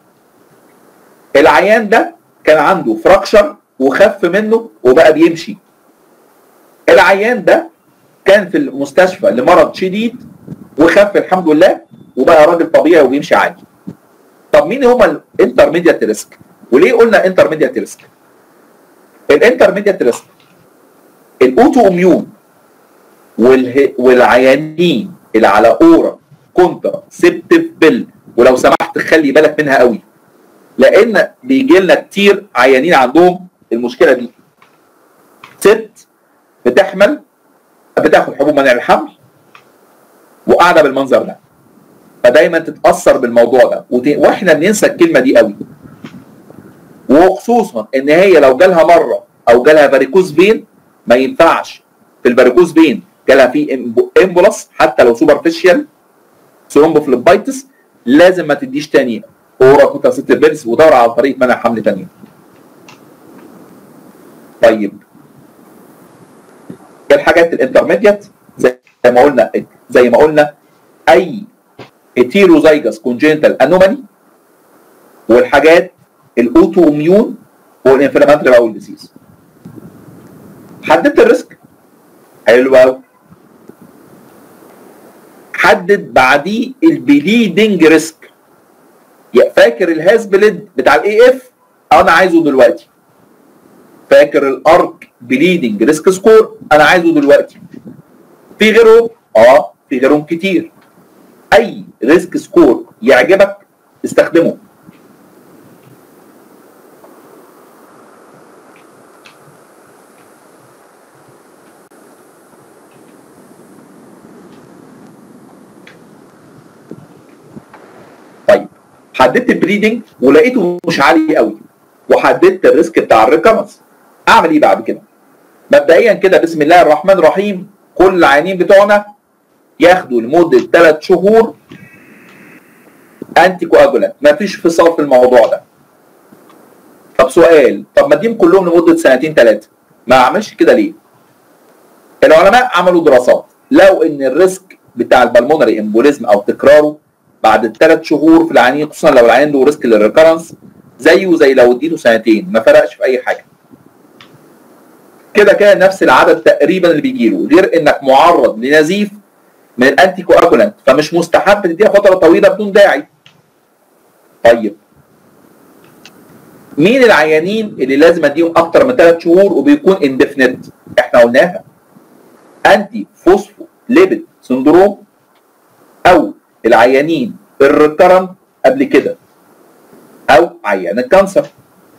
S1: العيان ده كان عنده فراكشر وخف منه وبقى بيمشي العيان ده كان في المستشفى لمرض شديد وخف الحمد لله وبقى راجل طبيعي وبيمشي عادي طب مين هما الانترميديت ريسك وليه قلنا انترميديت ريسك الانترميديت ريسك الاوتو اميون والهي والعيانين اللي على اورا كونترا سيبتيف بيل ولو سمحت خلي بالك منها قوي لان بيجي لنا كتير عيانين عندهم المشكله دي ست بتحمل بتاخد حبوب منع الحمل وقاعده بالمنظر ده فدايما تتاثر بالموضوع ده وت... واحنا بننسى الكلمه دي قوي وخصوصا ان هي لو جالها مره او جالها فاريكوز فين ما ينفعش في الفاريكوز فين جالها في امبولاس حتى لو سوبرفيشال ثرومبوفليبايتس لازم ما تديش تاني اورا كوتا ست بيرس ودور على طريقه منع حمل تانيه طيب الحاجات الانترميديت زي ما قلنا زي ما قلنا اي هيتيروزايجس كونجنتال انومالي والحاجات الاوتو اميون والانفلاماتري باول ديزيز حددت الريسك حلو قوي حدد بعديه البليدنج ريسك فاكر الهاز بليد بتاع الاي اف انا عايزه دلوقتي فاكر الارك بليدنج ريسك سكور انا عايزه دلوقتي في غيرهم اه في غيرهم كتير اي ريسك سكور يعجبك استخدمه طيب حددت البريدنج ولقيته مش عالي قوي وحددت الريسك بتاع الريكرنس اعمل ايه بعد كده مبدئيا كده بسم الله الرحمن الرحيم كل العيانين بتوعنا ياخدوا لمده ثلاث شهور انتي كواجولانت مفيش فصال في الموضوع ده طب سؤال طب ما اديهم كلهم لمده سنتين ثلاثه ما اعملش كده ليه العلماء عملوا دراسات لو ان الريسك بتاع البلمونري امبوليزم او تكراره بعد الثلاث شهور في العيانين خصوصا لو العيان له ريسك للريكرنس زيه زي لو اديته سنتين ما فرقش في اي حاجه كده كده نفس العدد تقريبا اللي بيجي له غير انك معرض لنزيف من الانتي كواجولانت فمش مستحب تديها فتره طويله بدون داعي طيب مين العيانين اللي لازم اديهم اكتر من ثلاث شهور وبيكون اندفنت احنا قلناها انتي فوسفو ليبيد سندروم او العيانين الريكرنت قبل كده او عيان الكانسر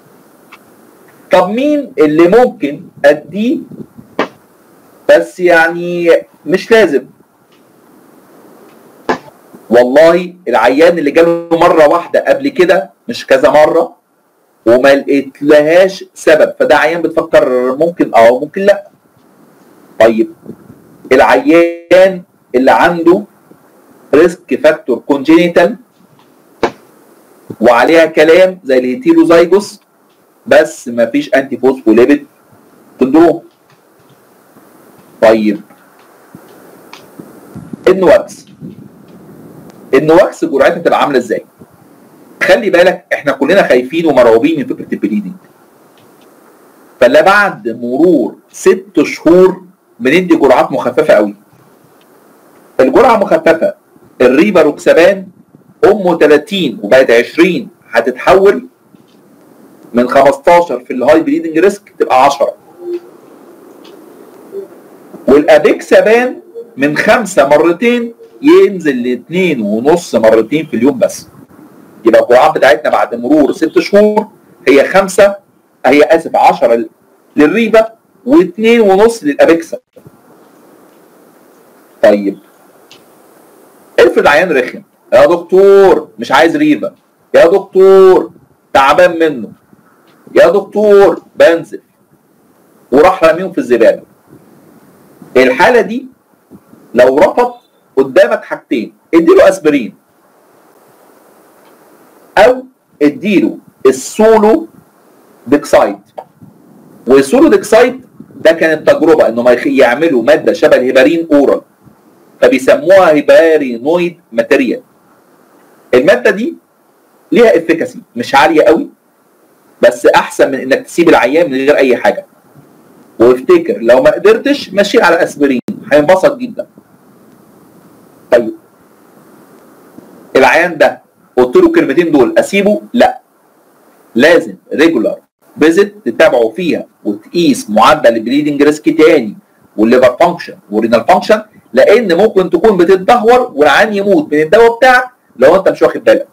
S1: طب مين اللي ممكن اديه بس يعني مش لازم والله العيان اللي جاله مره واحده قبل كده مش كذا مره وما لقيت لهاش سبب فده عيان بتفكر ممكن اه ممكن لا طيب العيان اللي عنده ريسك فاكتور كونجينيتال وعليها كلام زي الهيتيروزايجوس بس ما فيش انتي فوسفوليبيد سندروم طيب النواكس النواكس جرعتها تبقى عامله ازاي؟ خلي بالك احنا كلنا خايفين ومرعوبين من فكره البليدنج فلا بعد مرور ست شهور بندي جرعات مخففه قوي الجرعه مخففه الريباروكسابان امه 30 وبقت 20 هتتحول من 15 في الهاي بليدنج ريسك تبقى 10 والابيكسابان من خمسه مرتين ينزل لاثنين ونص مرتين في اليوم بس يبقى الجرعات بتاعتنا بعد مرور ست شهور هي خمسه هي اسف 10 للريبا واثنين ونص للابيكسا طيب افرض عيان رخم يا دكتور مش عايز ريبا يا دكتور تعبان منه يا دكتور بنزل وراح راميهم في الزباله الحاله دي لو رفض قدامك حاجتين اديله اسبرين او اديله السولو ديكسايد والسولو ديكسايد ده كانت تجربه انهم يعملوا ماده شبه الهيبارين اورال فبيسموها هيبارينويد ماتيريال الماده دي ليها افكاسي مش عاليه قوي بس احسن من انك تسيب العيان من غير اي حاجه وافتكر لو ما قدرتش مشي على اسبرين هينبسط جدا طيب العيان ده قلت له الكلمتين دول اسيبه لا لازم ريجولار فيزيت تتابعه فيها وتقيس معدل البليدنج ريسك تاني والليفر فانكشن والرينال فانكشن لان ممكن تكون بتتدهور والعيان يموت من الدواء بتاعك لو انت مش واخد بالك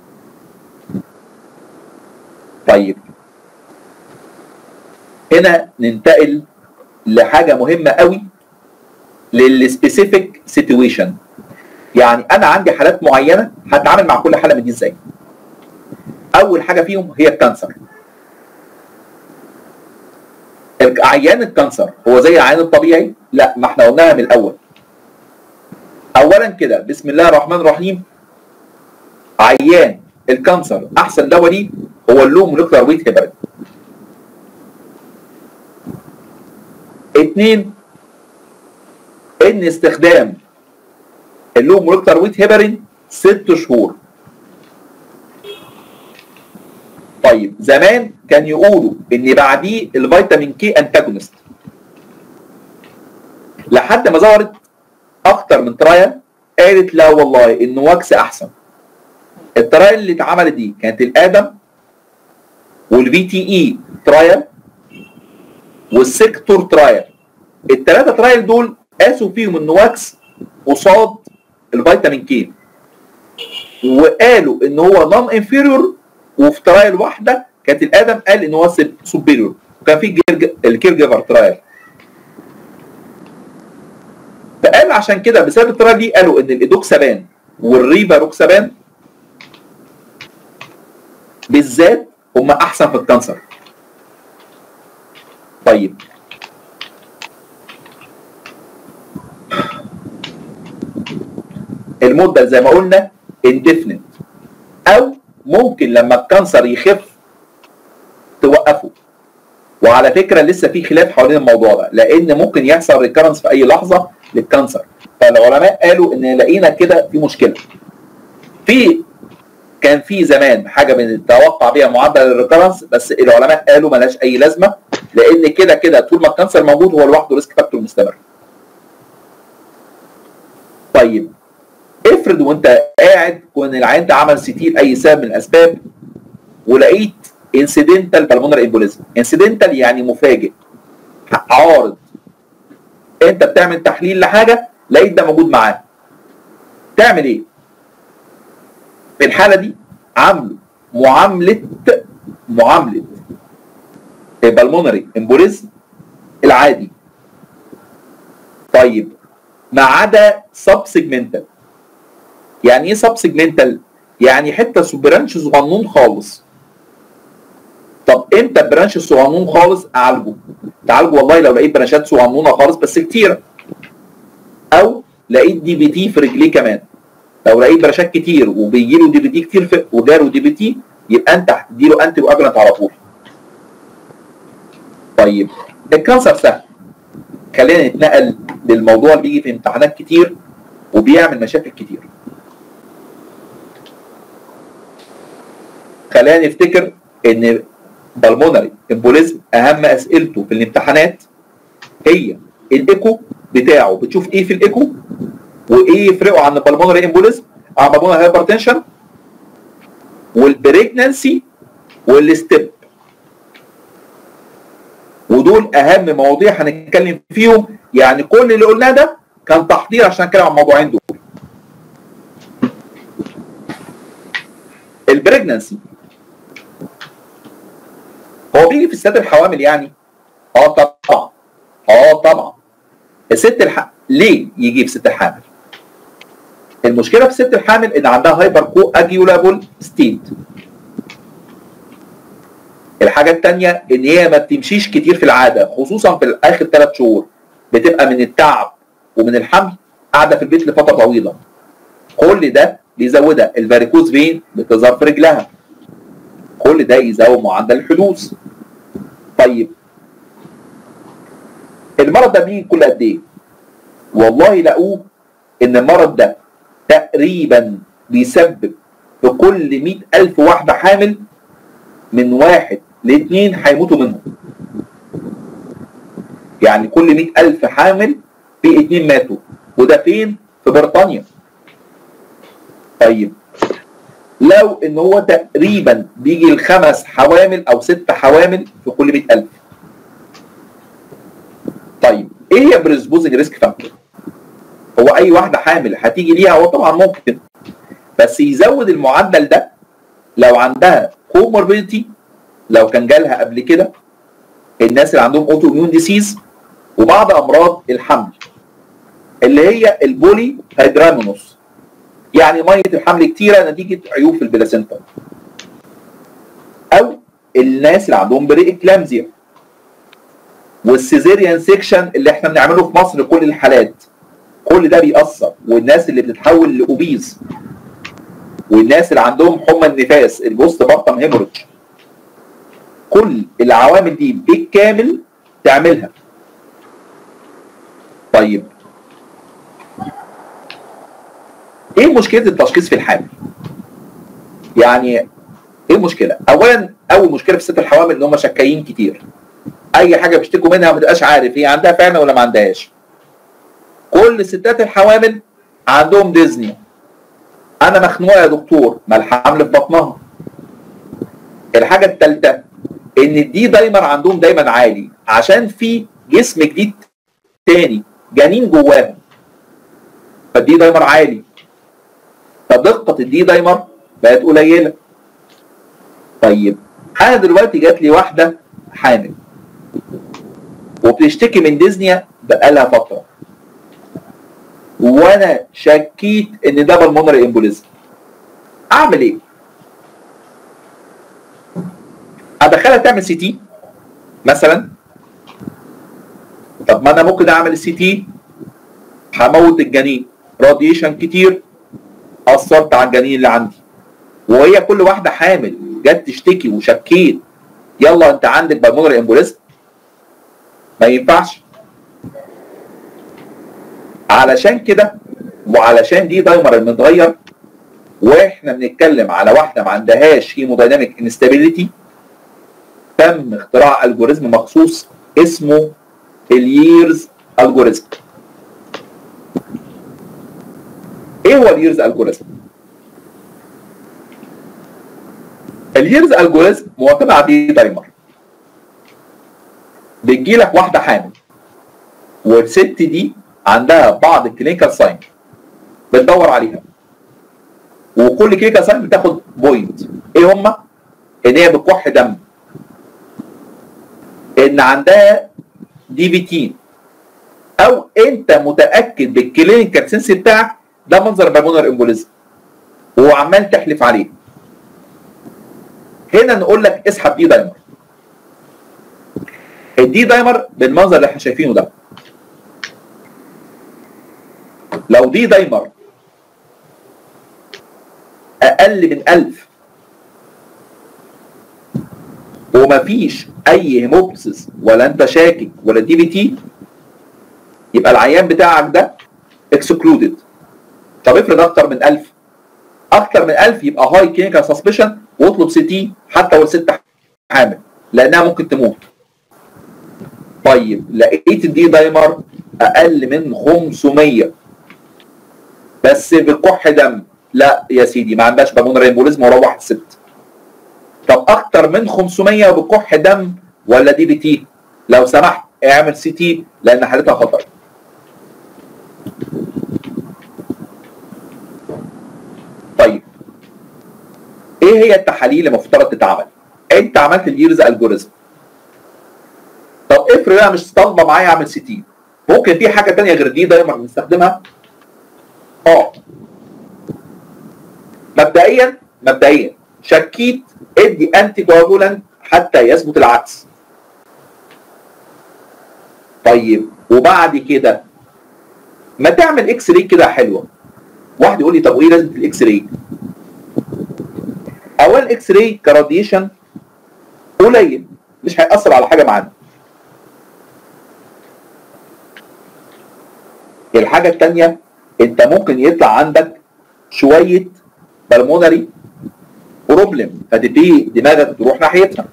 S1: طيب هنا ننتقل لحاجه مهمه قوي للسبيسيفيك سيتويشن يعني انا عندي حالات معينه هتعامل مع كل حاله من دي ازاي اول حاجه فيهم هي الكانسر عيان الكانسر هو زي العيان الطبيعي لا ما احنا قلناها من الاول اولا كده بسم الله الرحمن الرحيم عيان الكانسر احسن دواء ليه هو اللو مولكيولار ويت هيبرين اتنين ان استخدام اللو مولكيولار ويت هيبرين ست شهور طيب زمان كان يقولوا ان بعديه الفيتامين كي انتاجونست لحد ما ظهرت اكتر من ترايل قالت لا والله ان واكس احسن الترايل اللي اتعملت دي كانت الادم والفي تي اي ترايل والسيكتور ترايل الثلاثه ترايل دول قاسوا فيهم ان واكس قصاد الفيتامين كي وقالوا ان هو نون انفيريور وفي ترايل واحده كانت الادم قال ان هو سوبيريور وكان في الكير جيفر ترايل فقال عشان كده بسبب الترايل دي قالوا ان الادوكسابان والريباروكسابان بالذات هم احسن في الكانسر طيب المده زي ما قلنا اندفنت او ممكن لما الكانسر يخف توقفه وعلى فكره لسه في خلاف حوالين الموضوع ده لان ممكن يحصل ريكرنس في اي لحظه للكانسر فالعلماء قالوا ان لقينا كده في مشكله في كان في زمان حاجه بنتوقع بيها معدل الريكرنس بس العلماء قالوا ملهاش اي لازمه لان كده كده طول ما الكانسر موجود هو لوحده ريسك فاكتور مستمر طيب افرض وانت قاعد كون العيان ده عمل سي تي لاي سبب من الاسباب ولقيت انسيدنتال بالمونر امبوليزم انسيدنتال يعني مفاجئ عارض انت بتعمل تحليل لحاجه لقيت ده موجود معاه تعمل ايه في الحاله دي عامله معامله معامله البلمونري امبوليزم العادي طيب ما عدا سب سيجمنتال يعني ايه سب سيجمنتال يعني حته برانش صغنون خالص طب امتى برانش صغنون خالص اعالجه تعالجه والله لو لقيت برانشات صغنونه خالص بس كتيره او لقيت دي بي تي في رجليه كمان لو لقيت براشات كتير وبيجي له دي بي تي كتير في وجاله دي بي تي يبقى انت هتدي له انتي واجرنت على طول طيب الكانسر سهل خلينا نتنقل للموضوع اللي بيجي في امتحانات كتير وبيعمل مشاكل كتير خلينا نفتكر ان بالمونري امبوليزم اهم اسئلته في الامتحانات هي الايكو بتاعه بتشوف ايه في الايكو وايه يفرقه عن البلمونري امبوليزم عن البلمونري هايبرتنشن والبريجنانسي والستيب ودول اهم مواضيع هنتكلم فيهم يعني كل اللي قلناه ده كان تحضير عشان نتكلم عن الموضوعين دول البريجنانسي هو بيجي في الستات الحوامل يعني اه طبعا اه طبعا الست الح... ليه يجي في ست الحامل المشكله في الست الحامل ان عندها هايبر كو اجيولابل ستيت الحاجه الثانيه ان هي ما بتمشيش كتير في العاده خصوصا في اخر ثلاث شهور بتبقى من التعب ومن الحمل قاعده في البيت لفتره طويله كل ده بيزودها الفاريكوز فين بتظهر في رجلها كل ده يزود معدل الحدوث طيب المرض ده بيجي كل قد ايه؟ والله لقوه ان المرض ده تقريبا بيسبب في كل مئة ألف واحدة حامل من واحد لاثنين هيموتوا منهم يعني كل مئة ألف حامل في اتنين ماتوا وده فين؟ في بريطانيا طيب لو ان هو تقريبا بيجي الخمس حوامل او ست حوامل في كل مئة ألف طيب ايه هي بريسبوزنج ريسك فاكتور؟ هو اي واحده حامل هتيجي ليها هو طبعا ممكن بس يزود المعدل ده لو عندها كوموربيديتي لو كان جالها قبل كده الناس اللي عندهم اوتو اميون ديسيز وبعض امراض الحمل اللي هي البولي هيدرامونوس يعني ميه الحمل كتيره نتيجه عيوب في البلاسينتا او الناس اللي عندهم بري اكلامزيا والسيزيريان سيكشن اللي احنا بنعمله في مصر كل الحالات كل ده بيأثر والناس اللي بتتحول لأوبيز والناس اللي عندهم حمى النفاس البوست بارتم هيموريدج كل العوامل دي بالكامل تعملها طيب ايه مشكله التشخيص في الحامل يعني ايه المشكله اولا اول مشكله في ست الحوامل ان هم شكايين كتير اي حاجه بيشتكوا منها ما تبقاش عارف هي عندها فعلا ولا ما عندهاش كل ستات الحوامل عندهم ديزني انا مخنوقه يا دكتور ما الحمل في بطنها الحاجه الثالثه ان الدي دايمر عندهم دايما عالي عشان في جسم جديد تاني جنين جواهم فالدي دايمر عالي فدقه الدي دايمر بقت قليله طيب انا دلوقتي جات لي واحده حامل وبتشتكي من ديزنيا بقالها فتره وانا شكيت ان ده بالمونري امبوليزم اعمل ايه؟ ادخلها تعمل سي تي مثلا طب ما انا ممكن اعمل السي تي هموت الجنين راديشن كتير اثرت على الجنين اللي عندي وهي كل واحده حامل جت تشتكي وشكيت يلا انت عندك بالمونري امبوليزم ما ينفعش علشان كده وعلشان دي دايمر المتغير واحنا بنتكلم على واحده ما عندهاش هيمودايناميك انستابيليتي تم اختراع الجوريزم مخصوص اسمه الييرز الجوريزم ايه هو الييرز الجوريزم الييرز الجوريزم معتمد على دي دايمر بتجي لك واحده حامل والست دي عندها بعض الكلينيكال ساين بتدور عليها وكل كلينيكال ساين بتاخد بوينت ايه هما؟ ان هي بتكح دم ان عندها دي في تي او انت متاكد بالكلينيكال سنس بتاعك ده منظر بالمونر امبوليزم وعمال تحلف عليه هنا نقول لك اسحب دي دايمر الدي دايمر بالمنظر اللي احنا شايفينه ده لو دي دايمر اقل من 1000 ومفيش اي هيموبسيس ولا انت شاكك ولا دي بي تي يبقى العيان بتاعك ده اكسكلودد طب افرض اكتر من 1000 اكتر من 1000 يبقى هاي كلينيكال سسبشن واطلب سي تي حتى لو ست حامل لانها ممكن تموت طيب لقيت الدي دايمر اقل من 500 بس بكح دم لا يا سيدي ما عندهاش بالمونري امبوليزم وروح الست طب اكتر من 500 وبكح دم ولا دي بي تي لو سمحت اعمل سي تي لان حالتها خطر طيب ايه هي التحاليل اللي المفترض تتعمل انت عملت اليرز الجوريزم طب افرض انا مش طالبه معايا اعمل سي تي ممكن في حاجه تانية غير دي دايما بنستخدمها اه مبدئيا مبدئيا شكيت ادي انتي كواجولانت حتى يثبت العكس طيب وبعد كده ما تعمل اكس راي كده حلوه واحد يقول لي طب وايه لازمه الاكس راي اولا اكس راي كراديشن قليل مش هيأثر على حاجه معانا الحاجه الثانيه انت ممكن يطلع عندك شويه بالمونري بروبلم فتبتدي دماغك تروح ناحيتها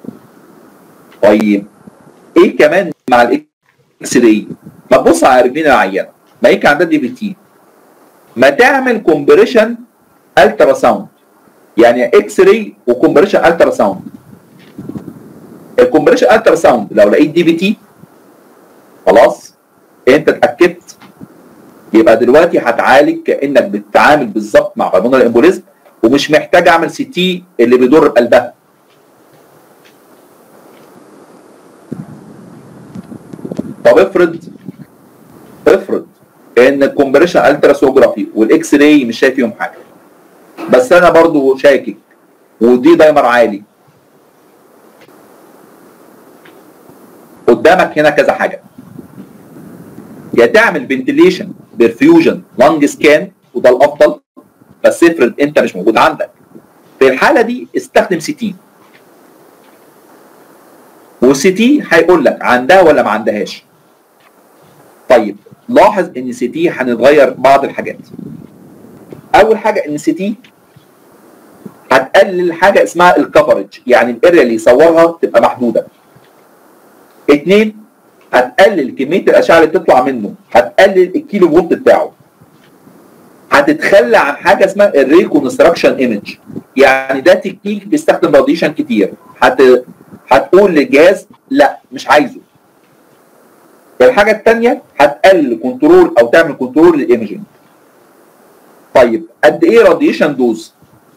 S1: طيب ايه كمان مع الاكس راي ما تبص على رجلين العيانه ما هي كان عندها دي بي تي ما تعمل كومبريشن الترا ساوند يعني اكس راي وكومبريشن الترا ساوند الكومبريشن الترا ساوند لو لقيت دي بي تي خلاص انت اتاكدت يبقى دلوقتي هتعالج كانك بتتعامل بالظبط مع بالمونري امبوليزم ومش محتاج اعمل سي تي اللي بيضر قلبها طب افرض افرض ان الكومبريشن التراسوجرافي والاكس راي مش شايف فيهم حاجه بس انا برضو شاكك ودي دايمر عالي قدامك هنا كذا حاجه يا تعمل فنتليشن برفيوجن لانج سكان وده الافضل بس افرض انت مش موجود عندك في الحاله دي استخدم سي تي والسي تي هيقول لك عندها ولا ما عندهاش طيب لاحظ ان سي تي هنتغير بعض الحاجات اول حاجه ان سي تي هتقلل حاجه اسمها الكفرج يعني الاريا اللي يصورها تبقى محدوده اتنين هتقلل كميه الاشعه اللي بتطلع منه هتقلل الكيلو فولت بتاعه هتتخلى عن حاجه اسمها الريكونستراكشن ايمج يعني ده تكنيك بيستخدم راديشن كتير هت... هتقول للجهاز لا مش عايزه الحاجه الثانيه هتقلل كنترول او تعمل كنترول للايمجنج طيب قد ايه راديشن دوز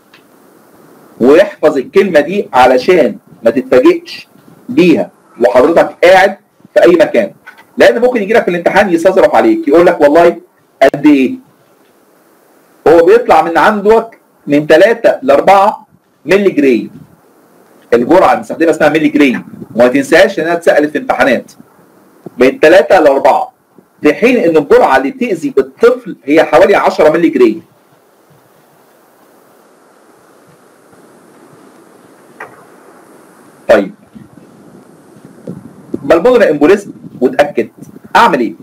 S1: واحفظ الكلمه دي علشان ما تتفاجئش بيها وحضرتك قاعد في اي مكان لان ممكن يجي لك في الامتحان يستظرف عليك يقول لك والله قد ايه هو بيطلع من عندك من 3 ل 4 ملي جري الجرعه المستخدمه اسمها ملي جري وما تنساش انها اتسالت في امتحانات من 3 ل 4 في حين ان الجرعه اللي تاذي الطفل هي حوالي 10 ملي جري طيب بالمونري امبوليزم وتاكد اعمل ايه؟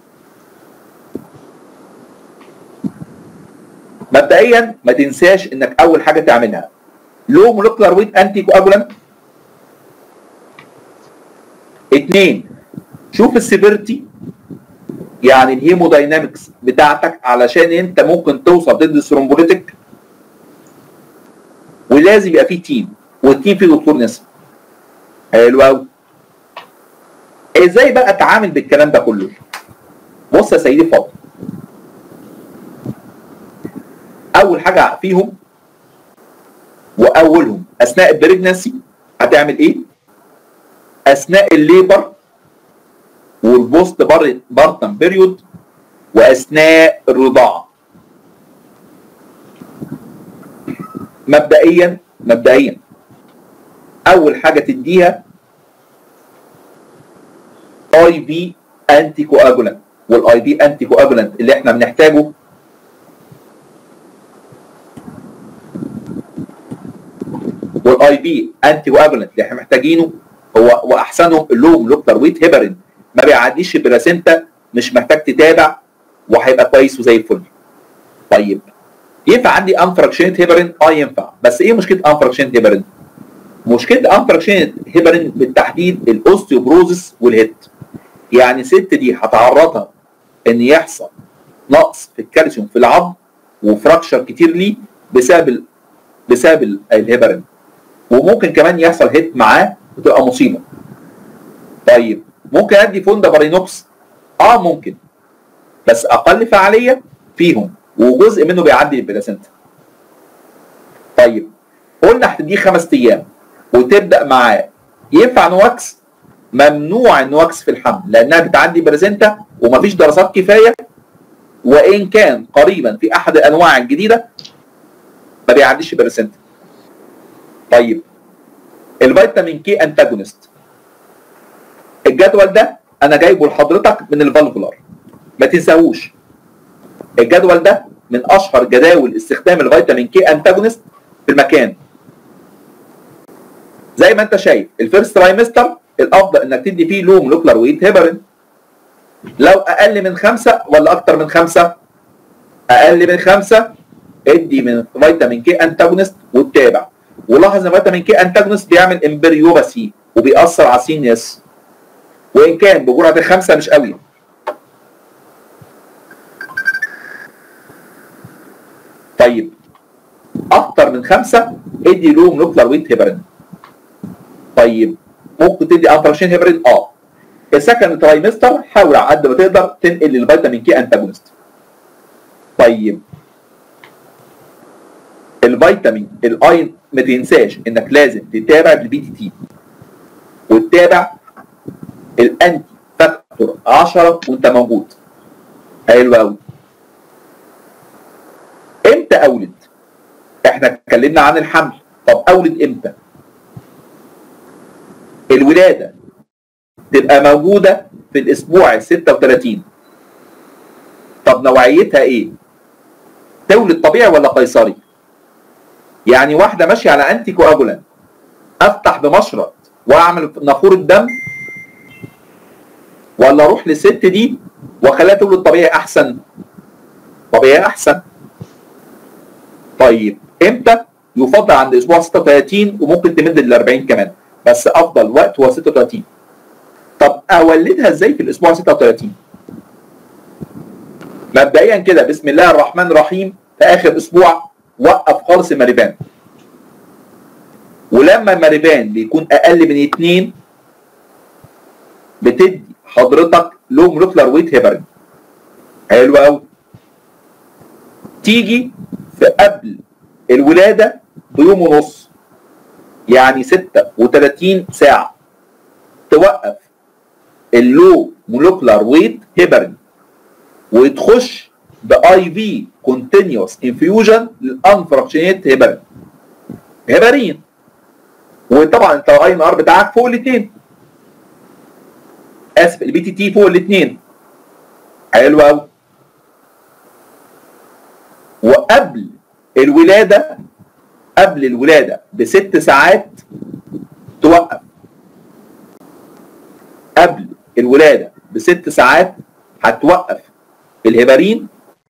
S1: مبدئيا ما تنساش انك اول حاجه تعملها لو مولكولار ويت انتي كواجولانت اثنين شوف السيفيرتي يعني الهيموداينامكس بتاعتك علشان انت ممكن توصل ضد الثرومبوليتك ولازم يبقى فيه تيم والتيم فيه دكتور نسا حلو قوي ازاي بقى اتعامل بالكلام ده كله بص يا سيدي فاضل اول حاجه فيهم واولهم اثناء البريجنسي هتعمل ايه اثناء الليبر والبوست بارتم بيريود واثناء الرضاعه مبدئيا مبدئيا اول حاجه تديها اي في انتي كواجولانت والاي في انتي كواجولانت اللي احنا بنحتاجه والاي بي انتي كواجولانت اللي احنا محتاجينه هو واحسنهم اللو مولكولار ويت هيبرين ما بيعديش البلاسينتا مش محتاج تتابع وهيبقى كويس وزي الفل طيب ينفع عندي انفراكشنت هيبرين اه ينفع بس ايه مشكله انفراكشنت هيبرين مشكله انفراكشنت هيبرين بالتحديد الاوستيوبروزس والهيد يعني الست دي هتعرضها ان يحصل نقص في الكالسيوم في العظم وفراكشر كتير ليه بسبب ال... بسبب ال- الهيبرين وممكن كمان يحصل هيت معاه وتبقى مصيبه طيب ممكن ادي فوندا بارينوكس اه ممكن بس اقل فعاليه فيهم وجزء منه بيعدي البلاسنتا طيب قلنا هتديه خمس ايام وتبدا معاه ينفع نواكس ممنوع النواكس في الحمل لانها بتعدي بلاسنتا ومفيش دراسات كفايه وان كان قريبا في احد الانواع الجديده ما بيعديش بلاسنتا طيب الفيتامين كي انتاجونست الجدول ده انا جايبه لحضرتك من الفالفولار ما تنساهوش الجدول ده من اشهر جداول استخدام الفيتامين كي انتاجونست في المكان زي ما انت شايف الفيرست ترايمستر الافضل انك تدي فيه لو مولكولار ويت هيبرين لو اقل من خمسه ولا اكتر من خمسه اقل من خمسه ادي من فيتامين كي انتاجونست وتتابع ولاحظ ان فيتامين كي انتاجونست بيعمل امبريوباسي وبيأثر على السينيس وان كان بجرعه الخمسه مش قوي طيب اكتر من خمسه ادي لهم نوكلر ويت هيبرين طيب ممكن تدي انتراشين هيبرين اه السكند ترايمستر حاول على قد ما تقدر تنقل الفيتامين كي انتاجونست طيب الفيتامين الاين ما تنساش انك لازم تتابع بالبي تي تي وتتابع الانتي فاكتور 10 وانت موجود حلو قوي امتى اولد احنا اتكلمنا عن الحمل طب اولد امتى الولاده تبقى موجوده في الاسبوع ال 36 طب نوعيتها ايه تولد طبيعي ولا قيصري يعني واحده ماشيه على انتي كواجولان افتح بمشرط واعمل نافوره دم ولا اروح للست دي واخليها تولد طبيعي احسن طبيعي احسن طيب امتى يفضل عند اسبوع 36 وممكن تمد لل 40 كمان بس افضل وقت هو 36 طب اولدها ازاي في الاسبوع 36 مبدئيا كده بسم الله الرحمن الرحيم في اخر اسبوع وقف خالص الماريفان ولما الماريفان بيكون اقل من اتنين بتدي حضرتك لو مولكولار ويت هيبرين حلو قوي تيجي في قبل الولاده بيوم ونص يعني 36 ساعه توقف اللو مولكولار ويت هيبرين وتخش باي في كونتينيوس انفيوجن للانفراكشنيت هيبرين هيبرين وطبعا انت الاي ان ار بتاعك فوق الاثنين اسف البي تي تي فوق الاثنين حلو قوي وقبل الولاده قبل الولاده بست ساعات توقف قبل الولاده بست ساعات هتوقف الهبارين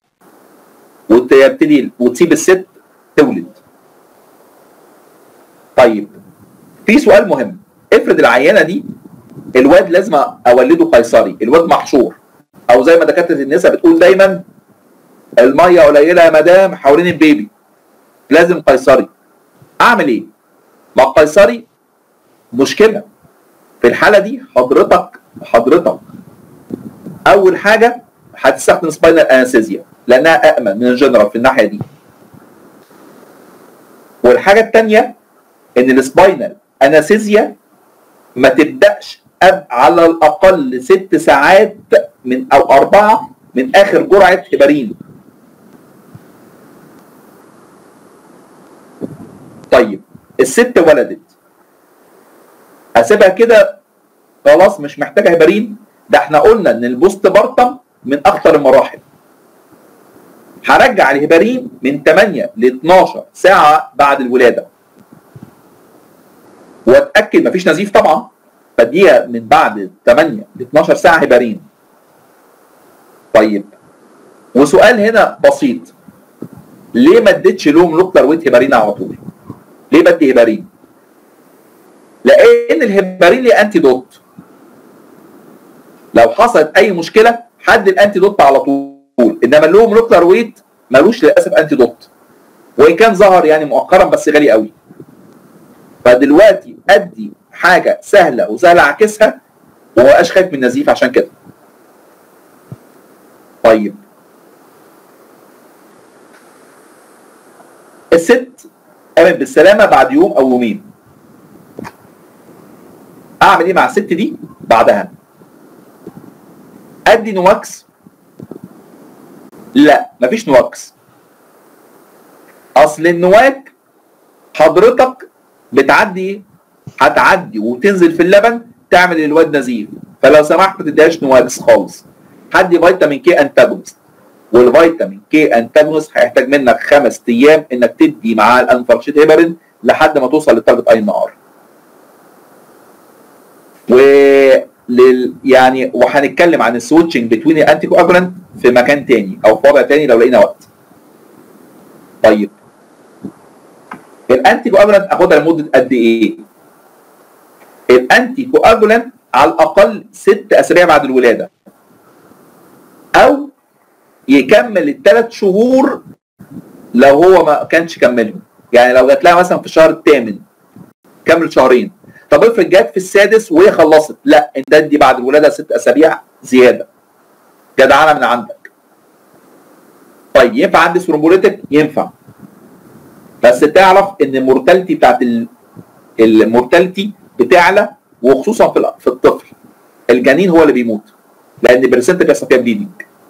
S1: وتبتدي وتسيب الست تولد طيب في سؤال مهم افرض العيانه دي الواد لازم اولده قيصري الواد محشور او زي ما دكاتره النساء بتقول دايما الميه قليله يا مدام حوالين البيبي لازم قيصري اعمل ايه ما القيصري مشكله في الحاله دي حضرتك حضرتك اول حاجه هتستخدم سباينال انستيزيا لانها امن من الجنرال في الناحيه دي والحاجه الثانيه ان السباينال انستيزيا ما تبداش أب على الاقل ست ساعات من او اربعه من اخر جرعه هيبارين طيب الست ولدت اسيبها كده خلاص مش محتاجه هيبرين ده احنا قلنا ان البوست بارتم من اخطر المراحل هرجع الهيبرين من 8 ل 12 ساعه بعد الولاده واتاكد مفيش نزيف طبعا بديها من بعد 8 ل 12 ساعه هيبرين طيب وسؤال هنا بسيط ليه ما اديتش لهم لوكتر ويت هيبرين على طول؟ ليه بدي هيبرين؟ لان الهيبرين ليه انتي دوت لو حصلت اي مشكله حد الانتي دوت على طول انما اللوم لوكلر ويت ملوش للاسف انتي دوت وان كان ظهر يعني مؤخرا بس غالي قوي فدلوقتي ادي حاجه سهله وسهل اعكسها وما بقاش خايف من النزيف عشان كده طيب الست قامت بالسلامه بعد يوم او يومين اعمل ايه مع الست دي بعدها ادي نواكس لا مفيش نواكس اصل النواك حضرتك بتعدي هتعدي وتنزل في اللبن تعمل الواد نزيف فلو سمحت ما تديهاش نواكس خالص هدي فيتامين كي انتاجونست والفيتامين كي انتاجونست هيحتاج منك خمس ايام انك تدي معاه الانفرشيت هيبرين لحد ما توصل للتارجت اي ان ار ولل يعني وهنتكلم عن السويتشنج بتوين الانتي كواجولانت في مكان تاني او في وضع تاني لو لقينا وقت. طيب الانتي كواجولانت اخدها لمده قد ايه؟ الانتي كواجولانت على الاقل ست اسابيع بعد الولاده. او يكمل الثلاث شهور لو هو ما كانش كملهم. يعني لو جات لها مثلا في الشهر الثامن كمل شهرين طب افرض جت في السادس وهي خلصت لا انت ادي بعد الولاده ست اسابيع زياده جدعانه من عندك طيب ينفع عندي ثرومبوليتك ينفع بس تعرف ان المورتاليتي بتاعت ال- المورتاليتي بتعلى وخصوصا في ال- في الطفل الجنين هو اللي بيموت لان برسنت بيحصل فيها بليدنج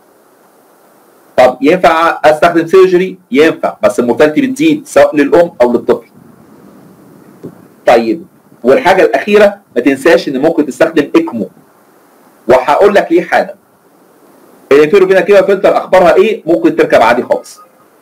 S1: طب ينفع استخدم سيرجري ينفع بس المورتاليتي بتزيد سواء للام او للطفل طيب والحاجه الاخيره ما تنساش ان ممكن تستخدم اكمو وهقول لك ليه حاجه الانفيرو فينا كده فلتر اخبارها ايه ممكن تركب عادي خالص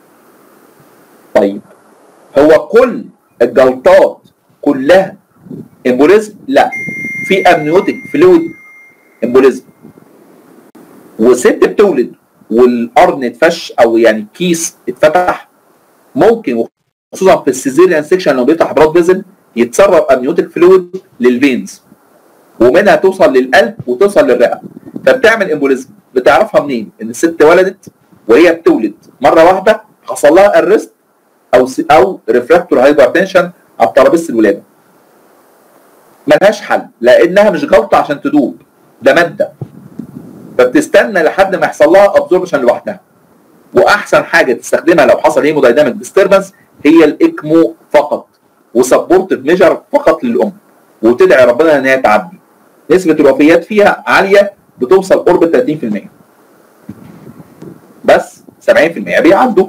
S1: طيب هو كل الجلطات كلها امبوليزم لا في امنيوتيك فلويد امبوليزم وست بتولد والقرن اتفش او يعني كيس اتفتح ممكن خصوصا في السيزيريان سيكشن لو بيفتح براد فيزل يتسرب امنيوتيك فلويد للفينز ومنها توصل للقلب وتوصل للرئه فبتعمل امبوليزم بتعرفها منين؟ ان الست ولدت وهي بتولد مره واحده حصل لها ارست او س- او ريفراكتور هايبرتنشن على ترابيزه الولاده. ملهاش حل لانها مش جلطه عشان تدوب ده ماده فبتستنى لحد ما يحصل لها ابزوربشن لوحدها. واحسن حاجه تستخدمها لو حصل هيمودايناميك ديستربنس هي الاكمو فقط وسبورتيف ميجر فقط للام وتدعي ربنا ان هي تعدي نسبه الوفيات فيها عاليه بتوصل قرب 30% بس 70% بيعدوا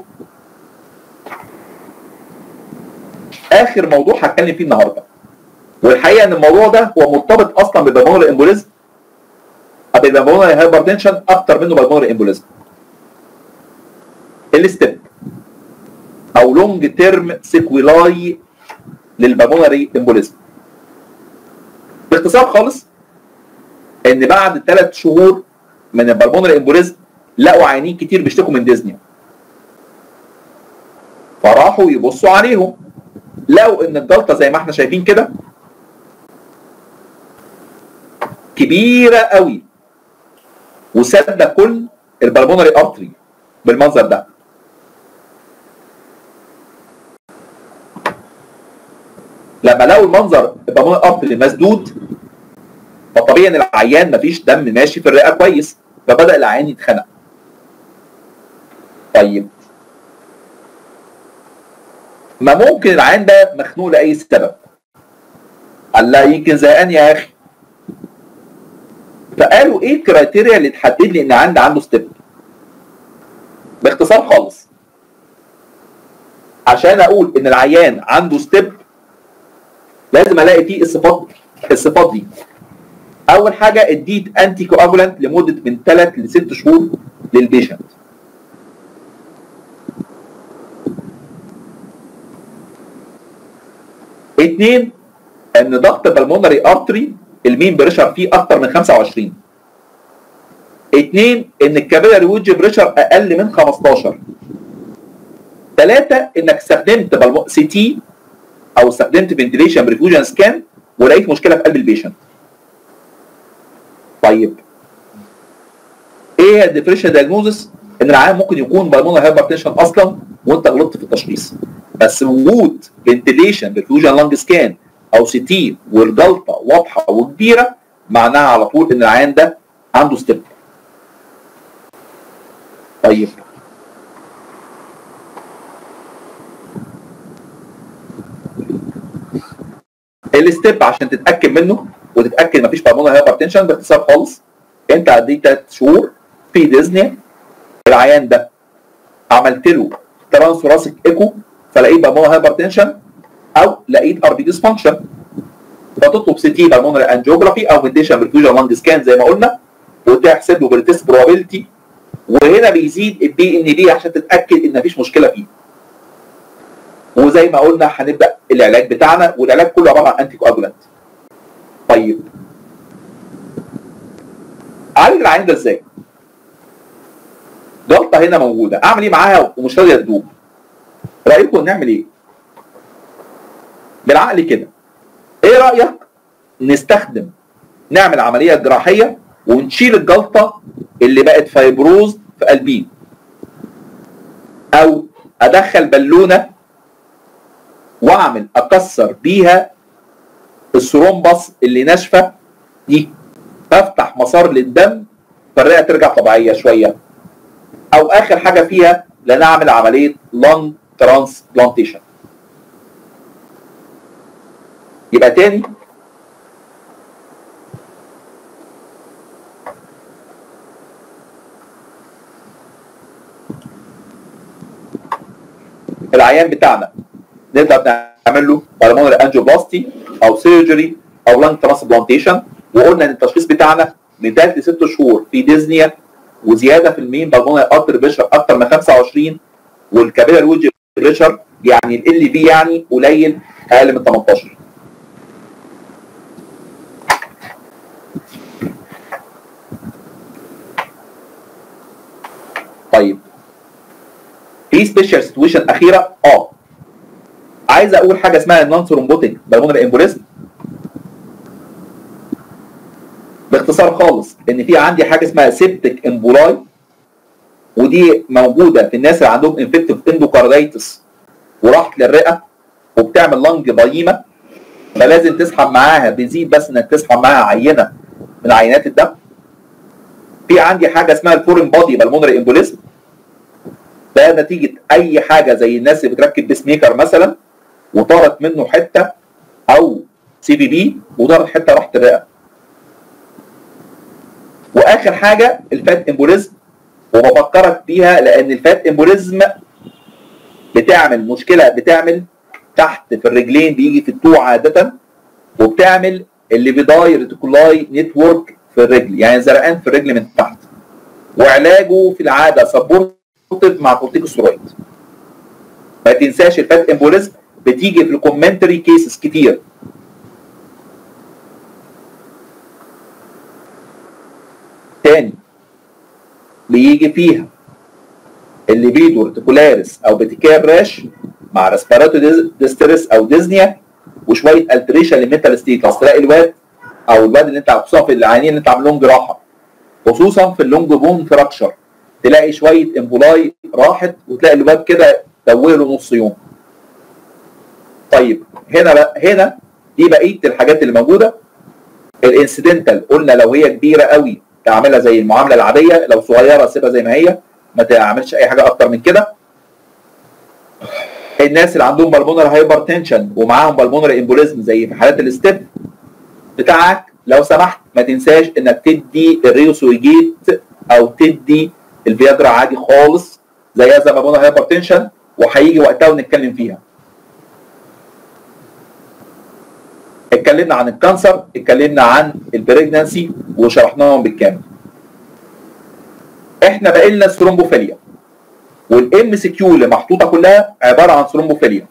S1: اخر موضوع هتكلم فيه النهارده والحقيقه ان الموضوع ده هو مرتبط اصلا بالبلمونري امبوليزم بالبلمونري هايبرتنشن اكتر منه بالمونري امبوليزم الستيب او لونج تيرم سيكويلاي للبلمونري امبوليزم باختصار خالص ان بعد ثلاث شهور من البلمونري امبوليزم لقوا عيانين كتير بيشتكوا من ديزنيا فراحوا يبصوا عليهم لقوا ان الجلطه زي ما احنا شايفين كده كبيره قوي وسادة كل البلمونري ارتري بالمنظر ده لما لقوا المنظر البلمونري ارتري مسدود فطبيعي ان العيان مفيش دم ماشي في الرئه كويس فبدا العيان يتخنق طيب ما ممكن العيان ده مخنوق لاي سبب قال لا يمكن زهقان يا اخي فقالوا ايه الكرايتيريا اللي تحدد لي ان عندي عنده ستيب باختصار خالص عشان اقول ان العيان عنده ستيب لازم الاقي فيه الصفات الصفات دي اول حاجه اديت انتي كواجولانت لمده من 3 ل 6 شهور للبيشنت اثنين ان ضغط بالمونري ارتري المين بريشر فيه اكتر من 25 اثنين ان الكابيلاري ويدج بريشر اقل من 15 ثلاثة انك استخدمت بالمو... سي تي او استخدمت فنتيليشن بريفيوجن سكان ولقيت مشكله في قلب البيشنت طيب ايه الديفرنشال دايجنوزس ان العيان ممكن يكون بالمونري هايبرتنشن اصلا وانت غلطت في التشخيص بس وجود فنتيليشن بريفيوجن لانج سكان او سي تي والجلطه واضحه وكبيره معناها على طول ان العيان ده عنده ستيب طيب الستيب عشان تتاكد منه وتتاكد مفيش بالمونري هايبرتنشن باختصار خالص انت عديت ثلاث شهور في ديزني العيان ده عملت له ترانسوراسيك ايكو فلقيت بالمونري هايبرتنشن او لقيت ار بي ديسفانكشن فتطلب سي تي بالمونري انجيوجرافي او فينديشن برفيوجن لانج سكان زي ما قلنا وتحسب له بالتست بروبابيلتي وهنا بيزيد الدي ان دي عشان تتاكد ان مفيش مشكله فيه وزي ما قلنا هنبدا العلاج بتاعنا والعلاج كله عباره عن انتي كواجولانت طيب عالج العيان ده ازاي؟ جلطه هنا موجوده اعمل ايه معاها ومش راضيه تدوب رايكم نعمل ايه؟ بالعقل كده ايه رايك نستخدم نعمل عمليه جراحيه ونشيل الجلطه اللي بقت فايبروز في قلبي او ادخل بالونه واعمل اكسر بيها الثرومبس اللي ناشفه دي فافتح مسار للدم فالرئه ترجع طبيعيه شويه او اخر حاجه فيها لنعمل عمليه لونج ترانسبلانتيشن يبقى تاني العيان بتاعنا نقدر نعمل له بالمونري انجيوبلاستي او سيرجري او لانج ترانسبلانتيشن وقلنا ان التشخيص بتاعنا من 3 ل 6 شهور في ديزنيا وزياده في المين بالمونري ارتر بريشر اكتر من 25 والكابيلار ويدج بريشر يعني ال بي يعني قليل اقل من 18 طيب في سبيشال سيتويشن اخيره اه عايز اقول حاجه اسمها النون ثرومبوتيك بالمونري امبوليزم باختصار خالص ان في عندي حاجه اسمها سيبتك امبولاي ودي موجوده في الناس اللي عندهم انفكتيف اندوكاردايتس وراحت للرئه وبتعمل لنج ضيمه فلازم تسحب معاها بيزيد بس انك تسحب معاها عينه من عينات الدم في عندي حاجه اسمها الفورين بودي بالمونري امبوليزم ده نتيجه اي حاجه زي الناس اللي بتركب بيس ميكر مثلا وطارت منه حته او سي بي بي وطارت حته راحت الرئه واخر حاجه الفات امبوليزم وبفكرك بيها لان الفات امبوليزم بتعمل مشكله بتعمل تحت في الرجلين بيجي في التو عاده وبتعمل اللي بيداي ريتيكولاي نتورك في الرجل يعني زرقان في الرجل من تحت وعلاجه في العاده سبورتيف مع كورتيكوسترويد ما تنساش الفات امبوليزم بتيجي في الكومنتري كيسز كتير تاني بيجي فيها اللي بيدو ريتيكولاريس او بتيكار راش مع ريسبيراتو ديستريس او ديزنيا وشويه التريشن للميتال ستيتس تلاقي الواد او الواد اللي انت خصوصا في العيانين اللي انت عامل لهم جراحه خصوصا في اللونج بون فراكشر تلاقي شويه امبولاي راحت وتلاقي الواد كده دوه له نص يوم طيب هنا بقى هنا دي بقيه الحاجات اللي موجوده الانسيدنتال قلنا لو هي كبيره قوي تعملها زي المعامله العاديه لو صغيره سيبها زي ما هي ما تعملش اي حاجه اكتر من كده الناس اللي عندهم بالمونر هايبرتنشن ومعاهم بالمونر امبوليزم زي في حالات الستيب بتاعك لو سمحت ما تنساش انك تدي الريوسويجيت او تدي الفياجرا عادي خالص زيها زي بالمونر هايبرتنشن وهيجي وقتها ونتكلم فيها اتكلمنا عن الكانسر اتكلمنا عن البريجنانسي وشرحناهم بالكامل احنا باقي لنا الثرومبوفيليا والام سي كيو اللي محطوطه كلها عباره عن ثرومبوفيليا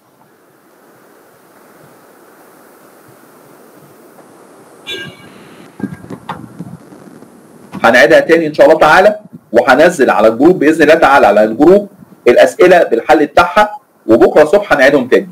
S1: هنعيدها تاني ان شاء الله تعالى وهنزل على الجروب باذن الله تعالى على الجروب الاسئله بالحل بتاعها وبكره الصبح هنعيدهم تاني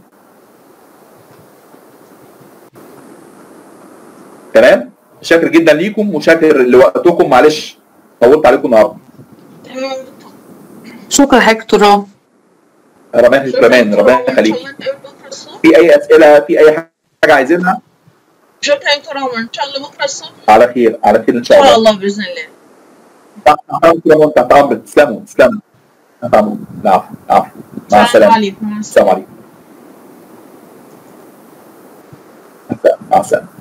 S1: تمام شاكر جدا ليكم وشاكر لوقتكم معلش طولت عليكم النهارده
S2: تمام
S5: شكرا حضرتك دكتور
S1: رمان كمان ربنا يخليك
S2: ان شاء الله نتقابل بكره الصبح
S1: في اي اسئله في اي حاجه عايزينها
S2: شكرا يا دكتور عمر ان شاء الله بكره الصبح
S1: على خير على خير ان
S2: ان
S1: شاء
S2: شاء
S1: الله
S2: الله باذن الله
S1: تحت امرك يا مون، تحت امرك تسلموا تسلموا تحت امرك العفو العفو مع
S2: السلام
S1: السلامه
S2: عليكم مع السلامه
S1: السلام عليكم مع السلامه